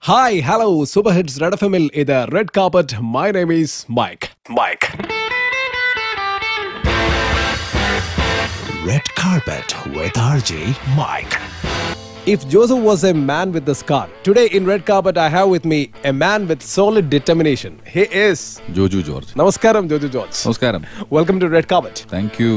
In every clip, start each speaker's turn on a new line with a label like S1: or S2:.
S1: Hi hello super hits red F എമ്മിൽ ഇത് red carpet my name is Mike Mike
S2: Red Carpet with RJ Mike.
S1: If Joseph was a man with a scar, today in Red Carpet I have with me a man with solid determination. He is
S3: Joju George
S1: നമസ്കാരം ജോജു ജോർജ്
S3: നമസ്കാരം
S1: welcome to red carpet
S3: thank you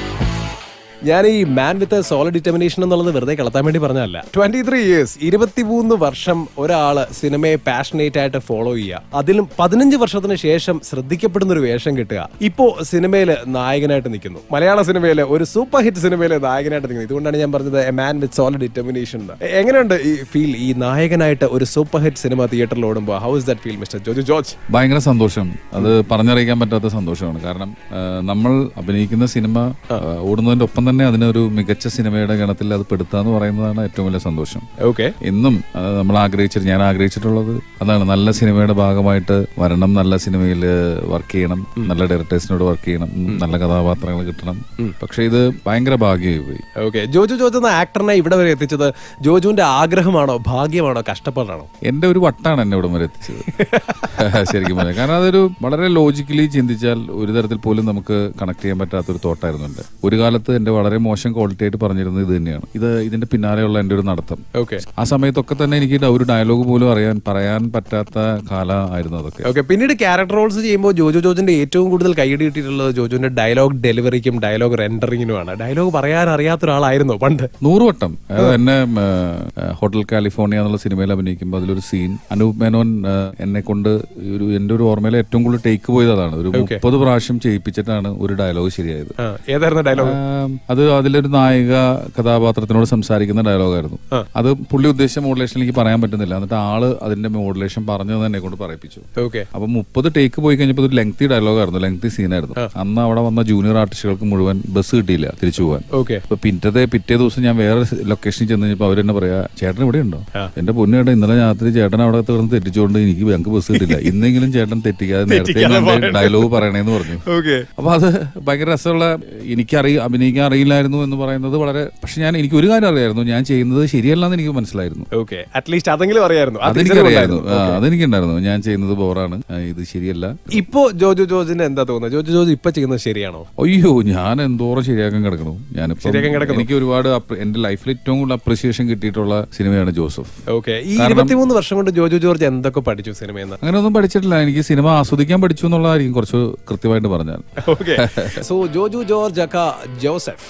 S1: ഞാൻ ഈ മാൻ with solid determination എന്നുള്ളത് വെറുതെ കളത്താൻ വേണ്ടി പറഞ്ഞതല്ല twenty three years ഇരുപത്തിമൂന്ന് വർഷം ഒരാള് സിനിമയെ പാഷനേറ്റ് ആയിട്ട് ഫോളോ ചെയ്യുക അതിലും പതിനഞ്ച് വർഷത്തിന് ശേഷം ശ്രദ്ധിക്കപ്പെടുന്ന ഒരു വേഷം കിട്ടുക ഇപ്പോ സിനിമയിൽ നായകനായിട്ട് നിൽക്കുന്നു മലയാള സിനിമയിലെ ഒരു സൂപ്പർ ഹിറ്റ് സിനിമയിലെ നായകനായിട്ട് നിൽക്കുന്നു ഇതുകൊണ്ടാണ് ഞാൻ പറഞ്ഞത് a man with solid determination എങ്ങനെയുണ്ട് ഈ ഫീൽ ഈ നായകനായിട്ട് ഒരു സൂപ്പർ ഹിറ്റ് സിനിമ തിയേറ്ററിൽ ഓടുമ്പോൾ how is that feel mister Joju George
S3: ഭയങ്കര സന്തോഷം അത് പറഞ്ഞറിയിക്കാൻ പറ്റാത്ത സന്തോഷമാണ് കാരണം ആ, നമ്മൾ അഭിനയിക്കുന്ന സിനിമ ആ, ഓടുന്നതിന്റെ ഒപ്പം തന്നെ അതിനൊരു മികച്ച സിനിമയുടെ ഗണത്തിൽ അത് പെടുത്താന്ന് പറയുന്നതാണ് ഏറ്റവും വലിയ സന്തോഷം
S1: ഓക്കെ
S3: എന്നും ആ, നമ്മൾ ആഗ്രഹിച്ചിട്ട് ഞാൻ ആഗ്രഹിച്ചിട്ടുള്ളത് അതാണ് നല്ല സിനിമയുടെ ഭാഗമായിട്ട് വരണം നല്ല സിനിമയിൽ വർക്ക് ചെയ്യണം നല്ല ഡയറക്ടേഴ്സിനോട് വർക്ക് ചെയ്യണം നല്ല കഥാപാത്രങ്ങൾ കിട്ടണം പക്ഷെ ഇത് ഭയങ്കര ഭാഗ്യമായി പോയി
S1: ഓക്കെ ജോജു ജോജു എന്ന ആക്ടറിനെ ഇവിടെ വരെ എത്തിച്ചത് ജോജുവിന്റെ ആഗ്രഹമാണോ ഭാഗ്യമാണോ കഷ്ടപ്പാടാണോ
S3: എന്റെ ഒരു വട്ടാണ് എന്നെ ഇവിടം വരെ എത്തിച്ചത് ശരിക്കും പറയാം കാരണം അതൊരു വളരെ ലോജിക്കലി ചിന്തിച്ചാൽ ഒരു തരത്തിൽ പോലും നമുക്ക് കണക്ട് ചെയ്യാൻ പറ്റാത്ത ഒരു തോട്ടായിരുന്നു എന്റെ ഒരു കാലത്ത് എന്റെ വളരെ മോശം ക്വാളിറ്റി ആയിട്ട് പറഞ്ഞിരുന്നത് ഇത് തന്നെയാണ് ഇത് ഇതിന്റെ പിന്നാലെയുള്ള എന്റെ ഒരു നടത്തം
S1: ഓക്കെ
S3: ആ സമയത്തൊക്കെ തന്നെ എനിക്ക് ഒരു ഡയലോഗ് പോലും അറിയാൻ പറയാൻ പറ്റാത്ത കാല ആയിരുന്നു അതൊക്കെ
S1: ഓക്കെ പിന്നീട് ക്യാരക്ടർ റോൾസ് ചെയ്യുമ്പോൾ ജോജു ജോജിന്റെ ഏറ്റവും കൂടുതൽ കൈയടി കിട്ടിയിട്ടുള്ളത് ജോജുവിന്റെ ഡയലോഗ് ഡെലിവറിക്കും ഡയലോഗ് റെൻഡറിങ്ങിനുമാണ് ഡയലോഗ് പറയാൻ അറിയാത്ത ഒരാളായിരുന്നോ പണ്ട്
S3: നൂറ് വട്ടം അതായത് എന്നെ ഉം, ആ, ഹോട്ടൽ കാലിഫോർണിയ എന്നുള്ള സിനിമയിൽ അഭിനയിക്കുമ്പോൾ അതിലൊരു സീൻ അനൂപ് മേനോൻ ആ, എന്നെ കൊണ്ട് ഒരു എന്റെ ഒരു ഓർമ്മയിൽ ഏറ്റവും കൂടുതൽ ടേക്ക് പോയത് അതാണ് ഒരു മുപ്പത് പ്രാവശ്യം ചെയ്യിപ്പിച്ചിട്ടാണ് ഒരു ഡയലോഗ് ശരിയായത്
S1: ആ, ഏതായിരുന്നു ഡയലോഗ്
S3: ആം, അത് അതിലൊരു നായിക കഥാപാത്രത്തിനോട് സംസാരിക്കുന്ന ഡയലോഗായിരുന്നു അത് പുള്ളി ഉദ്ദേശിച്ച മോഡുലേഷൻ എനിക്ക് പറയാൻ പറ്റുന്നില്ല എന്നിട്ട് ആള് അതിന്റെ മോഡുലേഷൻ പറഞ്ഞത് എന്നെ കൊണ്ട് പറയിപ്പിച്ചു
S1: ഓക്കെ
S3: അപ്പൊ മുപ്പത് ടേക്ക് പോയി കഴിഞ്ഞപ്പോൾ ഒരു ലെങ്തി ഡയലോഗായിരുന്നു ലെങ്തി സീനായിരുന്നു അന്ന് അവിടെ വന്ന ജൂനിയർ ആർട്ടിസ്റ്റുകൾക്ക് മുഴുവൻ ബസ് കിട്ടിയില്ല തിരിച്ചു പോകാൻ
S1: ഓക്കെ
S3: അപ്പൊ പിറ്റത്തെ പിറ്റേ ദിവസം ഞാൻ വേറെ ലൊക്കേഷനിൽ ചെന്ന് കഴിഞ്ഞപ്പോൾ അവരെന്നെ പറയാ ചേട്ടൻ ഇവിടെ ഉണ്ടോ എന്റെ പൊന്നു ചേട്ടൻ ഇന്നലെ രാത്രി ചേട്ടൻ അവിടെ തീർന്ന് തെറ്റിച്ചുകൊണ്ട് എനിക്ക് ഞങ്ങൾക്ക് ബസ് കിട്ടില്ല ഇന്നെങ്കിലും ചേട്ടൻ തെറ്റിക്കാതെ നേരത്തെ ഡയലോഗ് പറയണേന്ന് പറഞ്ഞു
S1: ഓക്കെ
S3: അപ്പൊ അത് ഭയങ്കര രസമുള്ള എനിക്കറിയ അഭിനയിക്കാൻ അറിയില്ലായിരുന്നു എന്ന് പറയുന്നത് വളരെ പക്ഷെ ഞാൻ എനിക്ക് ഒരു കാര്യം അറിയായിരുന്നു ഞാൻ ചെയ്യുന്നത് ശരിയല്ലെന്ന് എനിക്ക് മനസ്സിലായിരുന്നു
S1: ഓക്കെ അറ്റ്ലീസ്റ്റ് അതെങ്കിലും അറിയായിരുന്നു ആ
S3: അതെനിക്കറിയായിരുന്നു
S1: തിരിച്ചറിവുണ്ടായിരുന്നു.
S3: ആ, അതെനിക്കുണ്ടായിരുന്നു ഞാൻ ചെയ്യുന്നത് ബോറാണ് ആ, ഇത് ശരിയല്ല
S1: ഇപ്പോ ജോജു ജോജിന് എന്താ തോന്നുന്നത് ജോജു ജോജ് ഇപ്പൊ ചെയ്യുന്നത് ശരിയാണോ
S3: അയ്യോ ഞാൻ എന്തോരം ശരിയാക്കാൻ കിടക്കണു ഞാനിപ്പോ
S1: ശരിയാക്കാൻ കിടക്കുന്നു.
S3: എനിക്ക് ഒരുപാട് അപ്ര- എന്റെ ലൈഫിൽ ഏറ്റവും കൂടുതൽ അപ്രിസിയേഷൻ കിട്ടിയിട്ടുള്ള സിനിമയാണ് ജോസഫ്
S1: ഓക്കെ ഈ ഇരുപത്തിമൂന്ന് വർഷം കൊണ്ട് ജോജു ജോർജ് എന്തൊക്കെ പഠിച്ചു സിനിമയെന്ന്
S3: അങ്ങനെ ഒന്നും പഠിച്ചിട്ടില്ല എനിക്ക് സിനിമ ആസ്വദിക്കാൻ പഠിച്ചു എന്നുള്ളതായിരിക്കും കുറച്ച് കൃത്യമായിട്ട് പറഞ്ഞാൽ
S1: okay so Joju George aka Joseph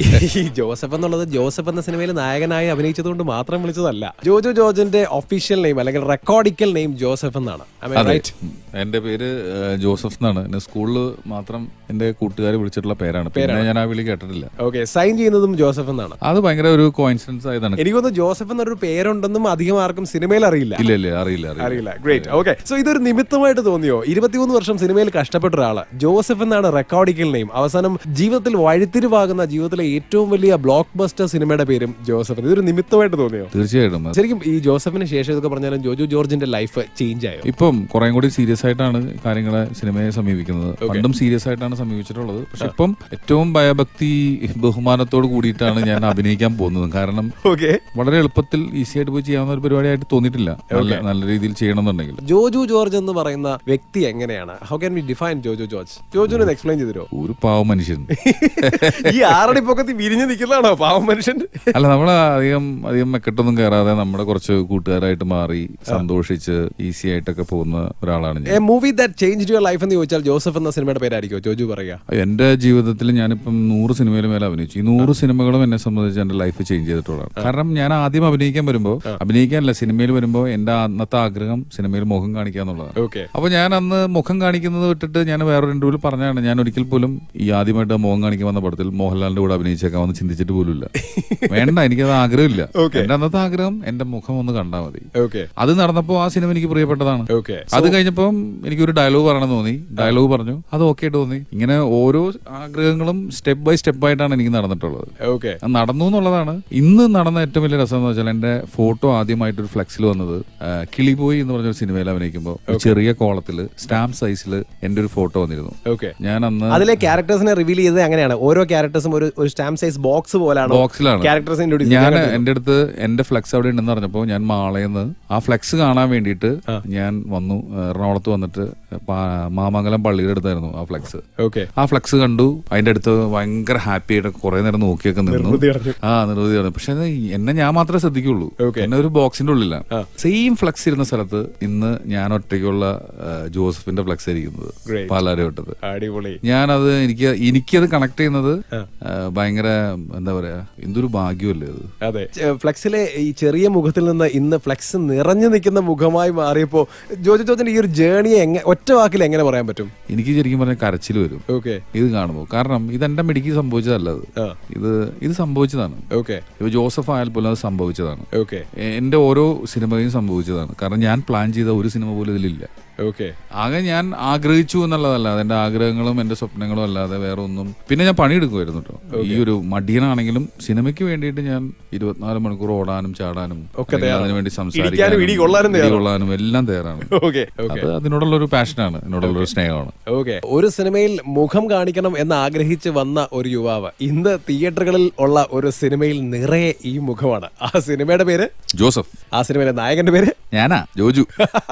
S1: ഈ ജോസഫ് എന്നുള്ളത് ജോസഫ് എന്ന സിനിമയിൽ നായകനായി അഭിനയിച്ചതുകൊണ്ട് മാത്രം വിളിച്ചതല്ല ജോജു ജോർജിന്റെ ഒഫീഷ്യൽ നെയിം അല്ലെങ്കിൽ റെക്കോർഡിക്കൽ നെയിം ജോസഫ് എന്നാണ് റൈറ്റ്
S3: ഉം. എന്റെ പേര് ആ, ജോസഫ് എന്നാണ് എന്നെ സ്കൂളിൽ മാത്രം എന്റെ കൂട്ടുകാർ വിളിച്ചിട്ടുള്ള പേരാണ് പിന്നെ ഞാൻ ആ വിളി കേട്ടിട്ടില്ല
S1: ഓക്കെ സൈൻ ചെയ്യുന്നതും ജോസഫ് എന്നാണ്
S3: അത് ഭയങ്കര ഒരു കോയിൻസിഡൻസ് ആയതാണ്
S1: എനിക്ക് തോന്നുന്നു ജോസഫ് എന്നൊരു പേരുണ്ടെന്നും അധികം ആർക്കും സിനിമയിൽ അറിയില്ല
S3: ഇല്ല ഇല്ല അറിയില്ല അറിയില്ല
S1: അറിയില്ല ഗ്രേറ്റ് ഓക്കെ സോ ഇതൊരു നിമിത്തമായിട്ട് തോന്നിയോ ഇരുപത്തിമൂന്ന് വർഷം സിനിമയിൽ കഷ്ടപ്പെട്ട ഒരാള് ജോസഫ് എന്നാണ് റെക്കോർഡിക്കൽ നെയിം അവസാനം ജീവിതത്തിൽ വഴിത്തിരിവാകുന്ന ജീവിതത്തിലെ ഏറ്റവും വലിയ ബ്ലോക്ക് ബസ്റ്റർ സിനിമയുടെ പേരും ജോസഫ് ഇതൊരു നിമിത്തമായിട്ട് തോന്നിയോ
S3: തീർച്ചയായിട്ടും
S1: ശരിക്കും ഈ ജോസഫിന് ശേഷം ഇതൊക്കെ പറഞ്ഞാലും ജോജു ജോർജിന്റെ ലൈഫ് ചേഞ്ച് ആയോ
S3: ഇപ്പം കുറെ കൂടി സീരിയസ് ആയിട്ടാണ് കാര്യങ്ങളെ സിനിമയെ സമീപിക്കുന്നത് പണ്ടും സീരിയസ് ആയിട്ടാണ് സമീപിച്ചിട്ടുള്ളത് പക്ഷെ ഇപ്പം ഏറ്റവും ഭയഭക്തി ബഹുമാനത്തോട് കൂടിയിട്ടാണ് ഞാൻ അഭിനയിക്കാൻ പോകുന്നത് കാരണം
S1: ഓക്കെ
S3: വളരെ എളുപ്പത്തിൽ ഈസി ആയിട്ട് പോയി ചെയ്യാവുന്ന ഒരു പരിപാടിയായിട്ട് തോന്നിയിട്ടില്ല നല്ല നല്ല രീതിയിൽ ചെയ്യണമെന്നുണ്ടെങ്കിൽ
S1: ജോജു ജോർജ് എന്ന് പറയുന്ന വ്യക്തി എങ്ങനെയാണ് how can we define Joju George ജോജുവിനെ എക്സ്പ്ലെയിൻ ചെയ്തരോ
S3: ഒരു പാവ മനുഷ്യൻ
S1: ഈ ആറടി പൊക്കത്തിൽ വിരിഞ്ഞു നിൽക്കുന്നതാണോ പാവം മനുഷ്യൻ
S3: അല്ല നമ്മൾ അധികം അധികം മെക്കെട്ടൊന്നും കയറാതെ നമ്മുടെ കുറച്ച് കൂട്ടുകാരായിട്ട് മാറി സന്തോഷിച്ച് ഈസി ആയിട്ടൊക്കെ പോകുന്ന ഒരാളാണ് ഞാൻ
S1: a movie that change your life എന്ന് ചോദിച്ചാൽ ജോസഫ് എന്ന സിനിമയുടെ പേരായിരിക്കും ജോജു പറയുക
S3: എന്റെ ജീവിതത്തിൽ ഞാനിപ്പം നൂറ് സിനിമയിൽ മേലെ അഭിനയിച്ചു ഈ നൂറ് സിനിമകളും എന്നെ സംബന്ധിച്ച് എന്റെ ലൈഫ് ചേഞ്ച് ചെയ്തിട്ടുള്ളതാണ് കാരണം ഞാൻ ആദ്യം അഭിനയിക്കാൻ വരുമ്പോൾ അഭിനയിക്കാനല്ല സിനിമയിൽ വരുമ്പോൾ എന്റെ അന്നത്തെ ആഗ്രഹം സിനിമയിൽ മുഖം കാണിക്കുക എന്നുള്ളതാണ്
S1: ഓക്കെ
S3: അപ്പൊ ഞാൻ അന്ന് മുഖം കാണിക്കുന്നത് വിട്ടിട്ട് ഞാൻ വേറൊരു ഇന്റർവ്യൂവിൽ പറഞ്ഞാണ് ഞാൻ ഒരിക്കൽ പോലും ഈ ആദ്യമായിട്ട് മുഖം കാണിക്കാൻ വന്ന പടത്തിൽ മോഹൻലാലിന്റെ കൂടെ അഭിനയിച്ചേക്കാമെന്ന് ചിന്തിച്ചിട്ട് പോലുമില്ല വേണ്ട എനിക്കത് ആഗ്രഹമില്ല എന്റെ അന്നത്തെ ആഗ്രഹം എന്റെ മുഖം ഒന്ന് കണ്ടാൽ മതി
S1: ഓക്കെ
S3: അത് നടന്നപ്പോൾ ആ സിനിമ എനിക്ക് പ്രിയപ്പെട്ടതാണ്
S1: ഓക്കെ
S3: അത് കഴിഞ്ഞപ്പം എനിക്കൊരു ഡയലോഗ് പറയണം തോന്നി ഡയലോഗ് പറഞ്ഞു അത് ഓക്കെ തോന്നി ഇങ്ങനെ ഓരോ ആഗ്രഹങ്ങളും സ്റ്റെപ്പ് ബൈ സ്റ്റെപ്പ് ആയിട്ടാണ് എനിക്ക് നടന്നിട്ടുള്ളത്
S1: ഓക്കെ
S3: അത് നടന്നു എന്നുള്ളതാണ് ഇന്ന് നടന്ന ഏറ്റവും വലിയ രസം എന്ന് വെച്ചാൽ എന്റെ ഫോട്ടോ ആദ്യമായിട്ട് ഒരു ഫ്ലെക്സിൽ വന്നത് ആ, കിളിബോയ് എന്ന് പറഞ്ഞ ഒരു സിനിമയിൽ അഭിനയിക്കുമ്പോൾ ഒരു ചെറിയ കോളത്തിൽ സ്റ്റാമ്പ് സൈസിൽ എന്റെ ഒരു ഫോട്ടോ വന്നിരുന്നു
S1: ഓക്കെ
S3: ഞാൻ അന്ന്
S1: അതിലെ ക്യാരക്ടേഴ്സിനെ റിവീൽ ചെയ്തത് അങ്ങനെയാണ് ഓരോ ക്യാരക്ടേഴ്സും ഒരു ഒരു സ്റ്റാമ്പ് സൈസ് ബോക്സ് പോലാണ്
S3: ബോക്സിലാണ്
S1: ക്യാരക്ടേഴ്സ്
S3: ഞാൻ എന്റെ അടുത്ത് എന്റെ ഫ്ലെക്സ് അവിടെ ഉണ്ടെന്ന് പറഞ്ഞപ്പോ ഞാൻ മാളയെന്ന് ആ ഫ്ലെക്സ് കാണാൻ വേണ്ടിയിട്ട് ഞാൻ വന്നു എറണാകുളത്ത് വന്നിട്ട് പാ- മാമംഗലം പള്ളിയുടെ അടുത്തായിരുന്നു ആ ഫ്ലെക്സ്
S1: ഓക്കെ
S3: ആ ഫ്ലെക്സ് കണ്ടു അതിന്റെ അടുത്ത് ഭയങ്കര ഹാപ്പി ആയിട്ട് കുറെ നേരം നോക്കിയൊക്കെ നിന്നു
S1: നിർവൃതി അടഞ്ഞു.
S3: ആ നിർവൃതി അടഞ്ഞു പക്ഷെ അത് എന്നെ ഞാൻ മാത്രമേ ശ്രദ്ധിക്കുള്ളൂ എന്നെ ഒരു ബോക്സിന്റെ ഉള്ളിലാണ് സെയിം ഫ്ലെക്സ് ഇരുന്ന സ്ഥലത്ത് ഇന്ന് ഞാൻ ഒറ്റയ്ക്കുള്ള ആ, ജോസഫിന്റെ ഫ്ലെക്സ് ഇരിക്കുന്നത്
S1: Great.
S3: പാലാരോട്ടത്
S1: അടിപൊളി
S3: ഞാനത് എനിക്ക് എനിക്കത് കണക്ട് ചെയ്യുന്നത് ആ, ഭയങ്കര എന്താ പറയാ എന്തൊരു ഭാഗ്യമല്ലേ അത്
S1: അതെ ചെ- ഫ്ലെക്സിലെ ഈ ചെറിയ മുഖത്തിൽ നിന്ന് ഇന്ന് ഫ്ലെക്സ് നിറഞ്ഞു നിൽക്കുന്ന മുഖമായി മാറിയപ്പോ ജോജി ജോജിന്റെ ഈ ഒരു ജേണിയെ എങ്ങനെ ഒറ്റ വാക്കിൽ എങ്ങനെ പറയാൻ പറ്റും
S3: എനിക്ക് ശരിക്കും പറഞ്ഞാൽ കരച്ചിൽ വരും
S1: ഓക്കെ
S3: ഇത് കാണുമ്പോൾ കാരണം ഇതെന്റെ മെഡിക്ക് സംഭവിച്ചതല്ല അത്
S1: ആ.
S3: ഇത് ഇത് സംഭവിച്ചതാണ്
S1: ഓക്കെ
S3: ഇപ്പൊ ജോസഫ് ആയാൽ പോലും അത് സംഭവിച്ചതാണ്
S1: ഓക്കെ
S3: എ- എന്റെ ഓരോ സിനിമയും സംഭവിച്ചതാണ് കാരണം ഞാൻ പ്ലാൻ ചെയ്ത ഒരു സിനിമ പോലും ഇതിലില്ല
S1: ഓക്കെ
S3: ആകെ ഞാൻ ആഗ്രഹിച്ചു എന്നുള്ളതല്ലാതെ എന്റെ ആഗ്രഹങ്ങളും എന്റെ സ്വപ്നങ്ങളും അല്ലാതെ വേറെ ഒന്നും പിന്നെ ഞാൻ പണിയെടുക്കുമായിരുന്നു കേട്ടോ ഈ ഒരു മടിയനാണെങ്കിലും സിനിമയ്ക്ക് വേണ്ടിയിട്ട് ഞാൻ ഇരുപത്തിനാല് മണിക്കൂർ ഓടാനും ചാടാനും
S1: ഒക്കെ
S3: അല്ലെങ്കിൽ
S1: തയ്യാറാണ്.
S3: അതിനു വേണ്ടി
S1: ഇടിക്കാനും
S3: സംസാരിക്കാനും
S1: ഇടി കൊള്ളാനും
S3: ഇടി
S1: തയ്യാറാണ്.
S3: കൊള്ളാനും എല്ലാം തയ്യാറാണ്
S1: ഓക്കെ ഓക്കെ
S3: അത് അതിനോടുള്ള ഒരു പാഷനാണ് എന്നോടുള്ള ഒരു സ്നേഹമാണ്
S1: ഓക്കെ ഒരു സിനിമയിൽ മുഖം കാണിക്കണം എന്ന് ആഗ്രഹിച്ച് വന്ന ഒരു യുവാവ് ഇന്ന് തിയേറ്ററുകളിൽ ഉള്ള ഒരു സിനിമയിൽ നിറയെ ഈ മുഖമാണ് ആ സിനിമയുടെ പേര്
S3: ജോസഫ്
S1: ആ സിനിമയിലെ നായകന്റെ പേര്
S3: ഞാനാ ജോജു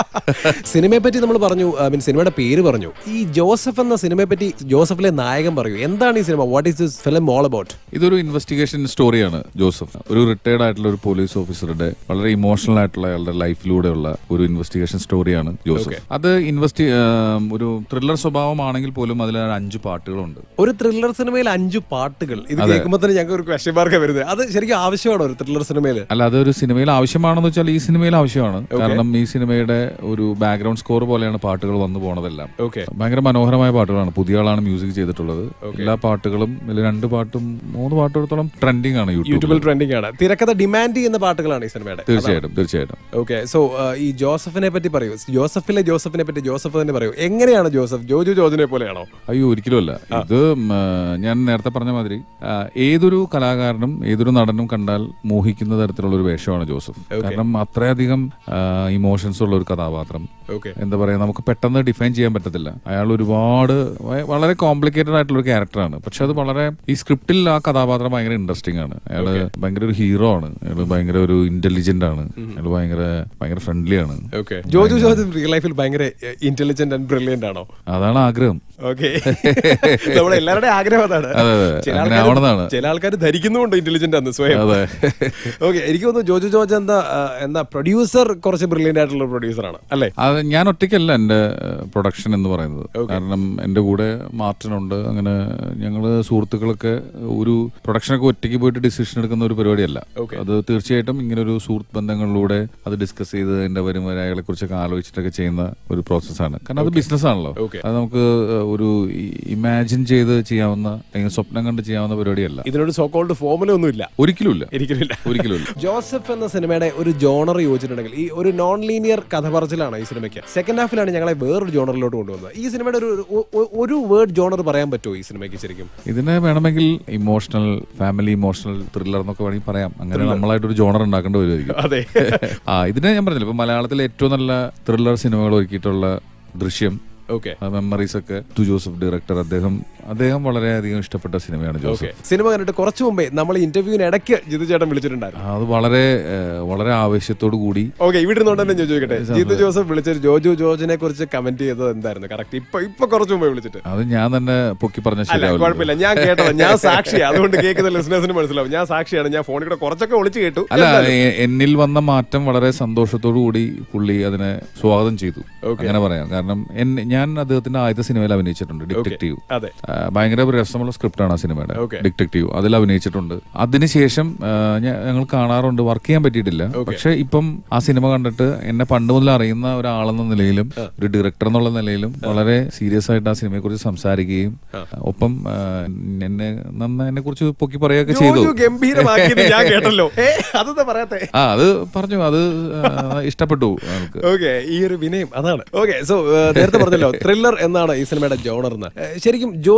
S1: സിനിമയെ പറ്റി നമ്മൾ പറഞ്ഞു ഐ മീൻ സിനിമയുടെ പേര് പറഞ്ഞു ഈ ജോസഫ് എന്ന സിനിമയെ പറ്റി ജോസഫിലെ നായകൻ പറയൂ എന്താണ് ഈ സിനിമ what is this film all about
S3: ഇതൊരു ഇൻവെസ്റ്റിഗേഷൻ സ്റ്റോറിയാണ് ജോസഫ് ഒരു റിട്ടയർഡ് ആയിട്ടുള്ള ഒരു പോലീസ് ഓഫീസറുടെ വളരെ ഇമോഷണൽ ആയിട്ടുള്ള അയാളുടെ ലൈഫിലൂടെയുള്ള ഒരു ഇൻവെസ്റ്റിഗേഷൻ സ്റ്റോറിയാണ് ജോസഫ് അത് ഇൻവെസ്റ്റി ഒരു ത്രില്ലർ സ്വഭാവമാണെങ്കിൽ പോലും അതിൽ അഞ്ച് പാട്ടുകളുണ്ട്
S1: ഒരു ത്രില്ലർ സിനിമയിൽ അഞ്ചു പാട്ടുകൾ ഇത് കേൾക്കുമ്പോൾ തന്നെ ഞങ്ങൾക്ക് ഒരു ക്വസ്റ്റ്യൻ മാർക്ക് വരുന്നത് അത് ശരിക്കും ആവശ്യമാണോ ഒരു ത്രില്ലർ സിനിമയിൽ
S3: അല്ല അതൊരു സിനിമയിൽ ആവശ്യമാണെന്ന് വെച്ചാൽ ഈ സിനിമയിൽ ആവശ്യമാണ് കാരണം ഈ സിനിമയുടെ ഒരു ബാക്ക്ഗ്രൗണ്ട് സ്കോർ പോലെയാണ് പാട്ടുകൾ വന്നു പോണതെല്ലാം
S1: ഓക്കെ
S3: ഭയങ്കര മനോഹരമായ പാട്ടുകളാണ് പുതിയ ആളാണ് മ്യൂസിക് ചെയ്തിട്ടുള്ളത് എല്ലാ പാട്ടുകളും ഇതിൽ രണ്ട് പാട്ടും മൂന്ന് പാട്ടുകളത്തോളം ട്രെൻഡിങ് ആണ് യൂട്യൂബിൽ
S1: യൂട്യൂബിൽ ട്രെൻഡിങ് ആണ് തിരക്കഥ ഡിമാൻഡ് ചെയ്യുന്ന പാട്ടുകളാണ് ഈ സിനിമയുടെ
S3: തീർച്ചയായിട്ടും തീർച്ചയായിട്ടും
S1: ഓക്കെ സോ ഈ ജോസഫിനെ പറ്റി പറയൂ ജോസഫിലെ ജോസഫിനെ പറ്റി ജോസഫ് തന്നെ പറയൂ എങ്ങനെയാണ് ജോസഫ് ജോജു ജോജിനെ പോലെയാണോ
S3: അയ്യോ ഒരിക്കലുമല്ല ഇത് ഉം, ആ, ഞാൻ നേരത്തെ പറഞ്ഞ മാതിരി ആ, ഏതൊരു കലാകാരനും ഏതൊരു നടനും കണ്ടാൽ മോഹിക്കുന്ന തരത്തിലുള്ള ഒരു വേഷമാണ് ജോസഫ് കാരണം അത്രയധികം ഇമോഷൻസ് ഉള്ള ഒരു കഥാപാത്രം
S1: ഓക്കെ
S3: എന്താ പറയാ നമുക്ക് പെട്ടെന്ന് ഡിഫൈൻ ചെയ്യാൻ പറ്റത്തില്ല അയാൾ ഒരുപാട് വ- വളരെ കോംപ്ലിക്കേറ്റഡ് ആയിട്ടുള്ള ഒരു ക്യാരക്ടറാണ് പക്ഷെ അത് വളരെ ഈ സ്ക്രിപ്റ്റിൽ ആ കഥാപാത്രം ഭയങ്കര ഇൻട്രസ്റ്റിംഗ് ആണ് അയാള് ഭയങ്കര ഒരു ഹീറോ ആണ് അയാള് ഭയങ്കര ഒരു ഇന്റലിജന്റ് ആണ് അയാൾ ഭയങ്കര ഭയങ്കര ഫ്രണ്ട്ലി ആണ്
S1: ഓക്കെ ജോജു ജോജ് റിയൽ ലൈഫിൽ ഭയങ്കര ഇന്റലിജന്റ് ആൻഡ് ബ്രില്യന്റ് ആണോ
S3: അതാണ് ആഗ്രഹം
S1: ഓക്കെ നമ്മുടെ എല്ലാവരുടെയും ആഗ്രഹം അതാണ്
S3: അതെ, അതെ.
S1: ചില
S3: അങ്ങനെ
S1: ആൾക്കാര്
S3: ആവണമെന്നാണ്.
S1: ചില ആൾക്കാർ ധരിക്കുന്നുണ്ട് ഇന്റലിജന്റ് ആണ് സ്വയം
S3: അതെ
S1: ഓക്കെ എനിക്ക് തോന്നുന്നു ജോജു ജോർജ് എന്താ ആ, എന്താ പ്രൊഡ്യൂസർ കുറച്ച് ബ്രില്യന്റ് ആയിട്ടുള്ള പ്രൊഡ്യൂസർ ആണ് അല്ലേ
S3: അത് ഞാൻ ഒറ്റയ്ക്കല്ല എൻ്റെ പ്രൊഡക്ഷൻ എന്ന് പറയുന്നത് കാരണം എൻ്റെ കൂടെ മാർട്ടിൻ ഉണ്ട് അങ്ങനെ ഞങ്ങള് സുഹൃത്തുക്കളൊക്കെ ഒരു പ്രൊഡക്ഷനൊക്കെ ഒറ്റയ്ക്ക് പോയിട്ട് ഡിസിഷൻ എടുക്കുന്ന ഒരു പരിപാടിയല്ല
S1: Okay.
S3: അത് തീർച്ചയായിട്ടും ഇങ്ങനെ ഒരു സുഹൃത്ത് ബന്ധങ്ങളിലൂടെ അത് ഡിസ്കസ് ചെയ്ത് അതിന്റെ വരുമാനങ്ങളെ കുറിച്ചൊക്കെ ആലോചിച്ചിട്ടൊക്കെ ചെയ്യുന്ന ഒരു പ്രോസസ്സാണ് കാരണം അത് ബിസിനസ് ആണല്ലോ
S1: Okay.
S3: അത് നമുക്ക് ഒരു ഇമാജിൻ ചെയ്ത് ചെയ്യാവുന്ന അല്ലെങ്കിൽ സ്വപ്നം കണ്ട് ചെയ്യാവുന്ന പരിപാടിയല്ല
S1: ഇതിനൊരു സോ കോൾഡ് ഫോമുല ഒന്നും ഇല്ല
S3: ഒരിക്കലും ഇല്ല
S1: ഒരിക്കലില്ല
S3: ഒരിക്കലും ഇല്ല
S1: ജോസഫ് എന്ന സിനിമയുടെ ഒരു ജോണർ യോജിച്ചിട്ടുണ്ടെങ്കിൽ ഈ ഒരു നോൺ ലീനിയർ കഥ പറച്ചിലാണ് ഈ സിനിമയ്ക്ക് സെക്കൻഡ് ഹാഫിലാണ് ഞങ്ങളെ വേറൊരു ജോണറിലോട്ട് കൊണ്ടുവന്നത് ഈ സിനിമയുടെ ഒരു ഒരു- ഒരു- ഒരു വേർഡ് ജോണർ പറയാൻ പറ്റുമോ ഈ സിനിമയ്ക്ക് ശരിക്കും
S3: ഇതിനെ വേണമെങ്കിൽ ഇമോഷണൽ ഫാമിലി ഇമോഷണൽ ത്രില്ലർ എന്നൊക്കെ വേണമെങ്കിൽ പറയാം അങ്ങനെ നമ്മളായിട്ടൊരു ജോണർ ഉണ്ടാക്കേണ്ടി വരുമായിരിക്കും
S1: അതെ
S3: ആ ഇതിനെ ഞാൻ പറഞ്ഞില്ല ഇപ്പൊ മലയാളത്തിലെ ഏറ്റവും നല്ല ത്രില്ലർ സിനിമകൾ ഒരുക്കിയിട്ടുള്ള ദൃശ്യം
S1: ഓക്കെ
S3: മെമ്മറീസ് ഒക്കെ ടു ജോസഫ് ഡയറക്ടർ അദ്ദേഹം അദ്ദേഹം വളരെയധികം ഇഷ്ടപ്പെട്ട സിനിമയാണ്
S1: ഓക്കെ
S3: ജോസഫ്
S1: സിനിമ കണ്ടിട്ട് കുറച്ചു മുമ്പേ നമ്മൾ ഇന്റർവ്യൂവിന് ഇടയ്ക്ക് ജിതു ചേട്ടൻ വിളിച്ചിട്ടുണ്ടായിരുന്നു
S3: അത് വളരെ ഏഹ്, വളരെ ആവേശത്തോടു കൂടി
S1: ഓക്കെ ഇവിടെ ഇരുന്നോണ്ട് തന്നെ ഞാൻ ചോദിക്കട്ടെ ജിതു ജോസഫ് വിളിച്ചൊരു ജോജു ജോർജിനെ കുറിച്ച് കമന്റ് ചെയ്തത് എന്തായിരുന്നു കറക്റ്റ് ഇപ്പൊ ഇപ്പൊ കുറച്ചു മുമ്പേ വിളിച്ചിട്ട്
S3: അത് ഞാൻ തന്നെ പൊക്കി പറഞ്ഞ
S1: അല്ല
S3: ശരിയാവില്ല
S1: കുഴപ്പമില്ല ഞാൻ കേട്ടത് ഞാൻ സാക്ഷിയാണ് അതുകൊണ്ട് കേൾക്കുന്ന ലിസണേഴ്സിന് മനസ്സിലാവും ഞാൻ സാക്ഷിയാണ് ഞാൻ ഫോണിൽ കൂടെ കുറച്ചൊക്കെ വിളിച്ച് കേട്ടു
S3: അല്ല എ- എന്നിൽ വന്ന മാറ്റം വളരെ സന്തോഷത്തോടു കൂടി പുള്ളി അതിനെ സ്വാഗതം ചെയ്തു അങ്ങനെ പറയാം കാരണം എന്നെ- ഞാൻ അദ്ദേഹത്തിന്റെ ആദ്യത്തെ സിനിമയിൽ അഭിനയിച്ചിട്ടുണ്ട് ഡിറ്റക്റ്റീവ്
S1: അതെ
S3: ആ, ഭയങ്കര രസമുള്ള സ്ക്രിപ്റ്റാണ് ആ സിനിമയുടെ
S1: Okay.
S3: ഡിറ്റക്റ്റീവ് അതിൽ അഭിനയിച്ചിട്ടുണ്ട് അതിനുശേഷം ആ, ഞ- ഞങ്ങൾ കാണാറുണ്ട് വർക്ക് ചെയ്യാൻ പറ്റിയിട്ടില്ല പക്ഷെ ഇപ്പം ആ സിനിമ കണ്ടിട്ട് എന്നെ പണ്ട് മുതൽ അറിയുന്ന ഒരാളെന്ന നിലയിലും ഒരു ഡയറക്ടർ എന്നുള്ള നിലയിലും വളരെ സീരിയസ് ആയിട്ട് ആ സിനിമയെ കുറിച്ച് സംസാരിക്കുകയും ഒപ്പം ആ, എന്നെ നന്ന എന്നെ കുറിച്ച് പൊക്കി പറയുകയൊക്കെ ചെയ്തു
S1: ജോജു ഗംഭീരമാക്കിയത് ഞാൻ കേട്ടല്ലോ ഏ അതെന്താ പറയാത്തെ
S3: ആ അത് പറഞ്ഞു അത് ആ, ഇഷ്ടപ്പെട്ടു നമുക്ക്
S1: ഓക്കെ ഈ ഒരു വിനയം അതാണ് ഓക്കെ സോ നേരത്തെ പറഞ്ഞല്ലോ ത്രില്ലർ എന്നാണ് ഈ സിനിമയുടെ ജോണർ എന്ന് ഏ, ശരിക്കും ജോജു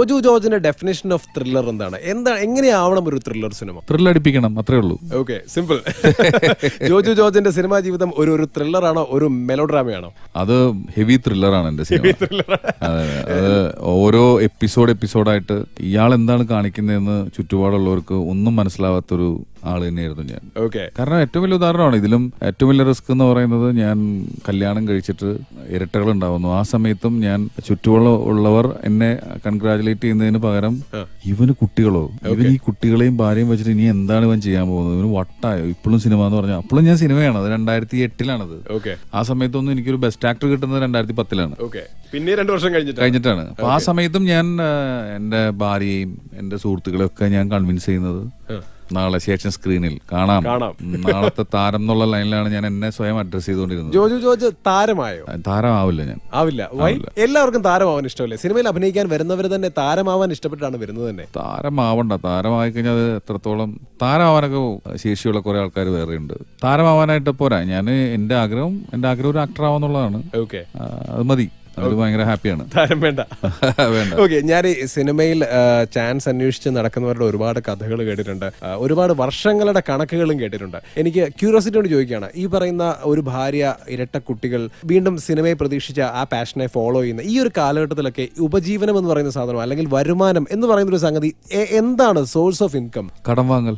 S1: ജോജു ജോർജിന്റെ ഡെഫിനേഷൻ ഓഫ് ത്രില്ലർ എന്താണ് എന്താ എങ്ങനെയാവണം ഒരു ത്രില്ലർ സിനിമ
S3: ത്രില്ലടിപ്പിക്കണം അത്രേ ഉള്ളൂ
S1: ഓക്കെ സിമ്പിൾ ജോജു ജോർജിന്റെ സിനിമാ ജീവിതം ഒരു ഒരു ത്രില്ലർ ആണോ ഒരു മെലോ ഡ്രാമയാണോ
S3: അത് ഹെവി ത്രില്ലറാണ് എന്റെ സിനിമ അതെ അത് ഓരോ എപ്പിസോഡ് എപ്പിസോഡായിട്ട് ഇയാൾ എന്താണ് കാണിക്കുന്നതെന്ന് ചുറ്റുപാടുള്ളവർക്ക് ഒന്നും മനസ്സിലാവാത്തൊരു ആൾ തന്നെയായിരുന്നു ഞാൻ
S1: ഓക്കെ
S3: കാരണം ഏറ്റവും വലിയ ഉദാഹരണമാണ് ഇതിലും ഏറ്റവും വലിയ റിസ്ക് എന്ന് പറയുന്നത് ഞാൻ കല്യാണം കഴിച്ചിട്ട് ഇരട്ടകൾ ഉണ്ടാവുന്നു ആ സമയത്തും ഞാൻ ചുറ്റുമുള്ള ഉള്ളവർ എന്നെ കൺഗ്രാചുലേറ്റ് ചെയ്യുന്നതിന് പകരം ഇവന് കുട്ടികളോ ഇവൻ ഈ കുട്ടികളെയും ഭാര്യയും വെച്ചിട്ട് ഇനി എന്താണ് ഇവൻ ചെയ്യാൻ പോകുന്നത് ഇവന് വട്ടായോ ഇപ്പോഴും സിനിമ എന്ന് പറഞ്ഞാൽ അപ്പോഴും ഞാൻ സിനിമയാണ് അത് രണ്ടായിരത്തി എട്ടിലാണത്
S1: ഓക്കെ
S3: ആ സമയത്തൊന്നും എനിക്കൊരു ബെസ്റ്റ് ആക്ടർ കിട്ടുന്നത് രണ്ടായിരത്തി പത്തിലാണ്
S1: ഓക്കെ പിന്നെ രണ്ടു വർഷം കഴിഞ്ഞിട്ട്
S3: കഴിഞ്ഞിട്ടാണ് അപ്പൊ ആ സമയത്തും ഞാൻ ആ, എന്റെ ഭാര്യയെയും എന്റെ സുഹൃത്തുക്കളെയും ഒക്കെ ഞാൻ കൺവിൻസ് ചെയ്യുന്നത് നാളെ ശേഷം സ്ക്രീനിൽ കാണാം
S1: കാണാം.
S3: ഉം, നാളത്തെ താരം എന്നുള്ള ലൈനിലാണ് ഞാൻ എന്നെ സ്വയം അഡ്രസ് ചെയ്തുകൊണ്ടിരുന്നത്
S1: ജോജു ജോർജ് താരമായോ
S3: താരമാവില്ല ഞാൻ
S1: ആവില്ല വൈ എല്ലാവർക്കും താരമാവാൻ ഇഷ്ടമല്ലേ സിനിമയിൽ അഭിനയിക്കാൻ വരുന്നവർ തന്നെ താരമാവാൻ ഇഷ്ടപ്പെട്ടാണ് വരുന്നത് തന്നെ
S3: താരമാവണ്ട താരമായി കഴിഞ്ഞാൽ അത് എത്രത്തോളം താരമാവാനൊക്കെ ശേഷിയുള്ള കുറെ ആൾക്കാർ വേറെ ഉണ്ട് താരമാവാനായിട്ട് പോരാ ഞാൻ എന്റെ ആഗ്രഹം എന്റെ ആഗ്രഹം ഒരു ആക്ടർ ആവാന്നുള്ളതാണ്
S1: ഓക്കെ
S3: ആ, അത് മതി അതിൽ ഭയങ്കര ഹാപ്പിയാണ്
S1: താരം വേണ്ട
S3: വേണ്ട
S1: ഓക്കെ ഞാൻ ഈ സിനിമയിൽ ചാൻസ് അന്വേഷിച്ച് നടക്കുന്നവരുടെ ഒരുപാട് കഥകൾ കേട്ടിട്ടുണ്ട് ആ, ഒരുപാട് വർഷങ്ങളുടെ കണക്കുകളും കേട്ടിട്ടുണ്ട് എനിക്ക് ക്യൂരിയോസിറ്റി കൊണ്ട് ചോദിക്കുകയാണ് ഈ പറയുന്ന ഒരു ഭാര്യ ഇരട്ട കുട്ടികൾ വീണ്ടും സിനിമയെ പ്രതീക്ഷിച്ച ആ പാഷനെ ഫോളോ ചെയ്യുന്ന ഈ ഒരു കാലഘട്ടത്തിലൊക്കെ ഉപജീവനം എന്ന് പറയുന്ന സാധനം അല്ലെങ്കിൽ വരുമാനം എന്ന് പറയുന്ന ഒരു സംഗതി എ- എന്താണ് സോഴ്സ് ഓഫ് ഇൻകം
S3: കടം വാങ്ങൽ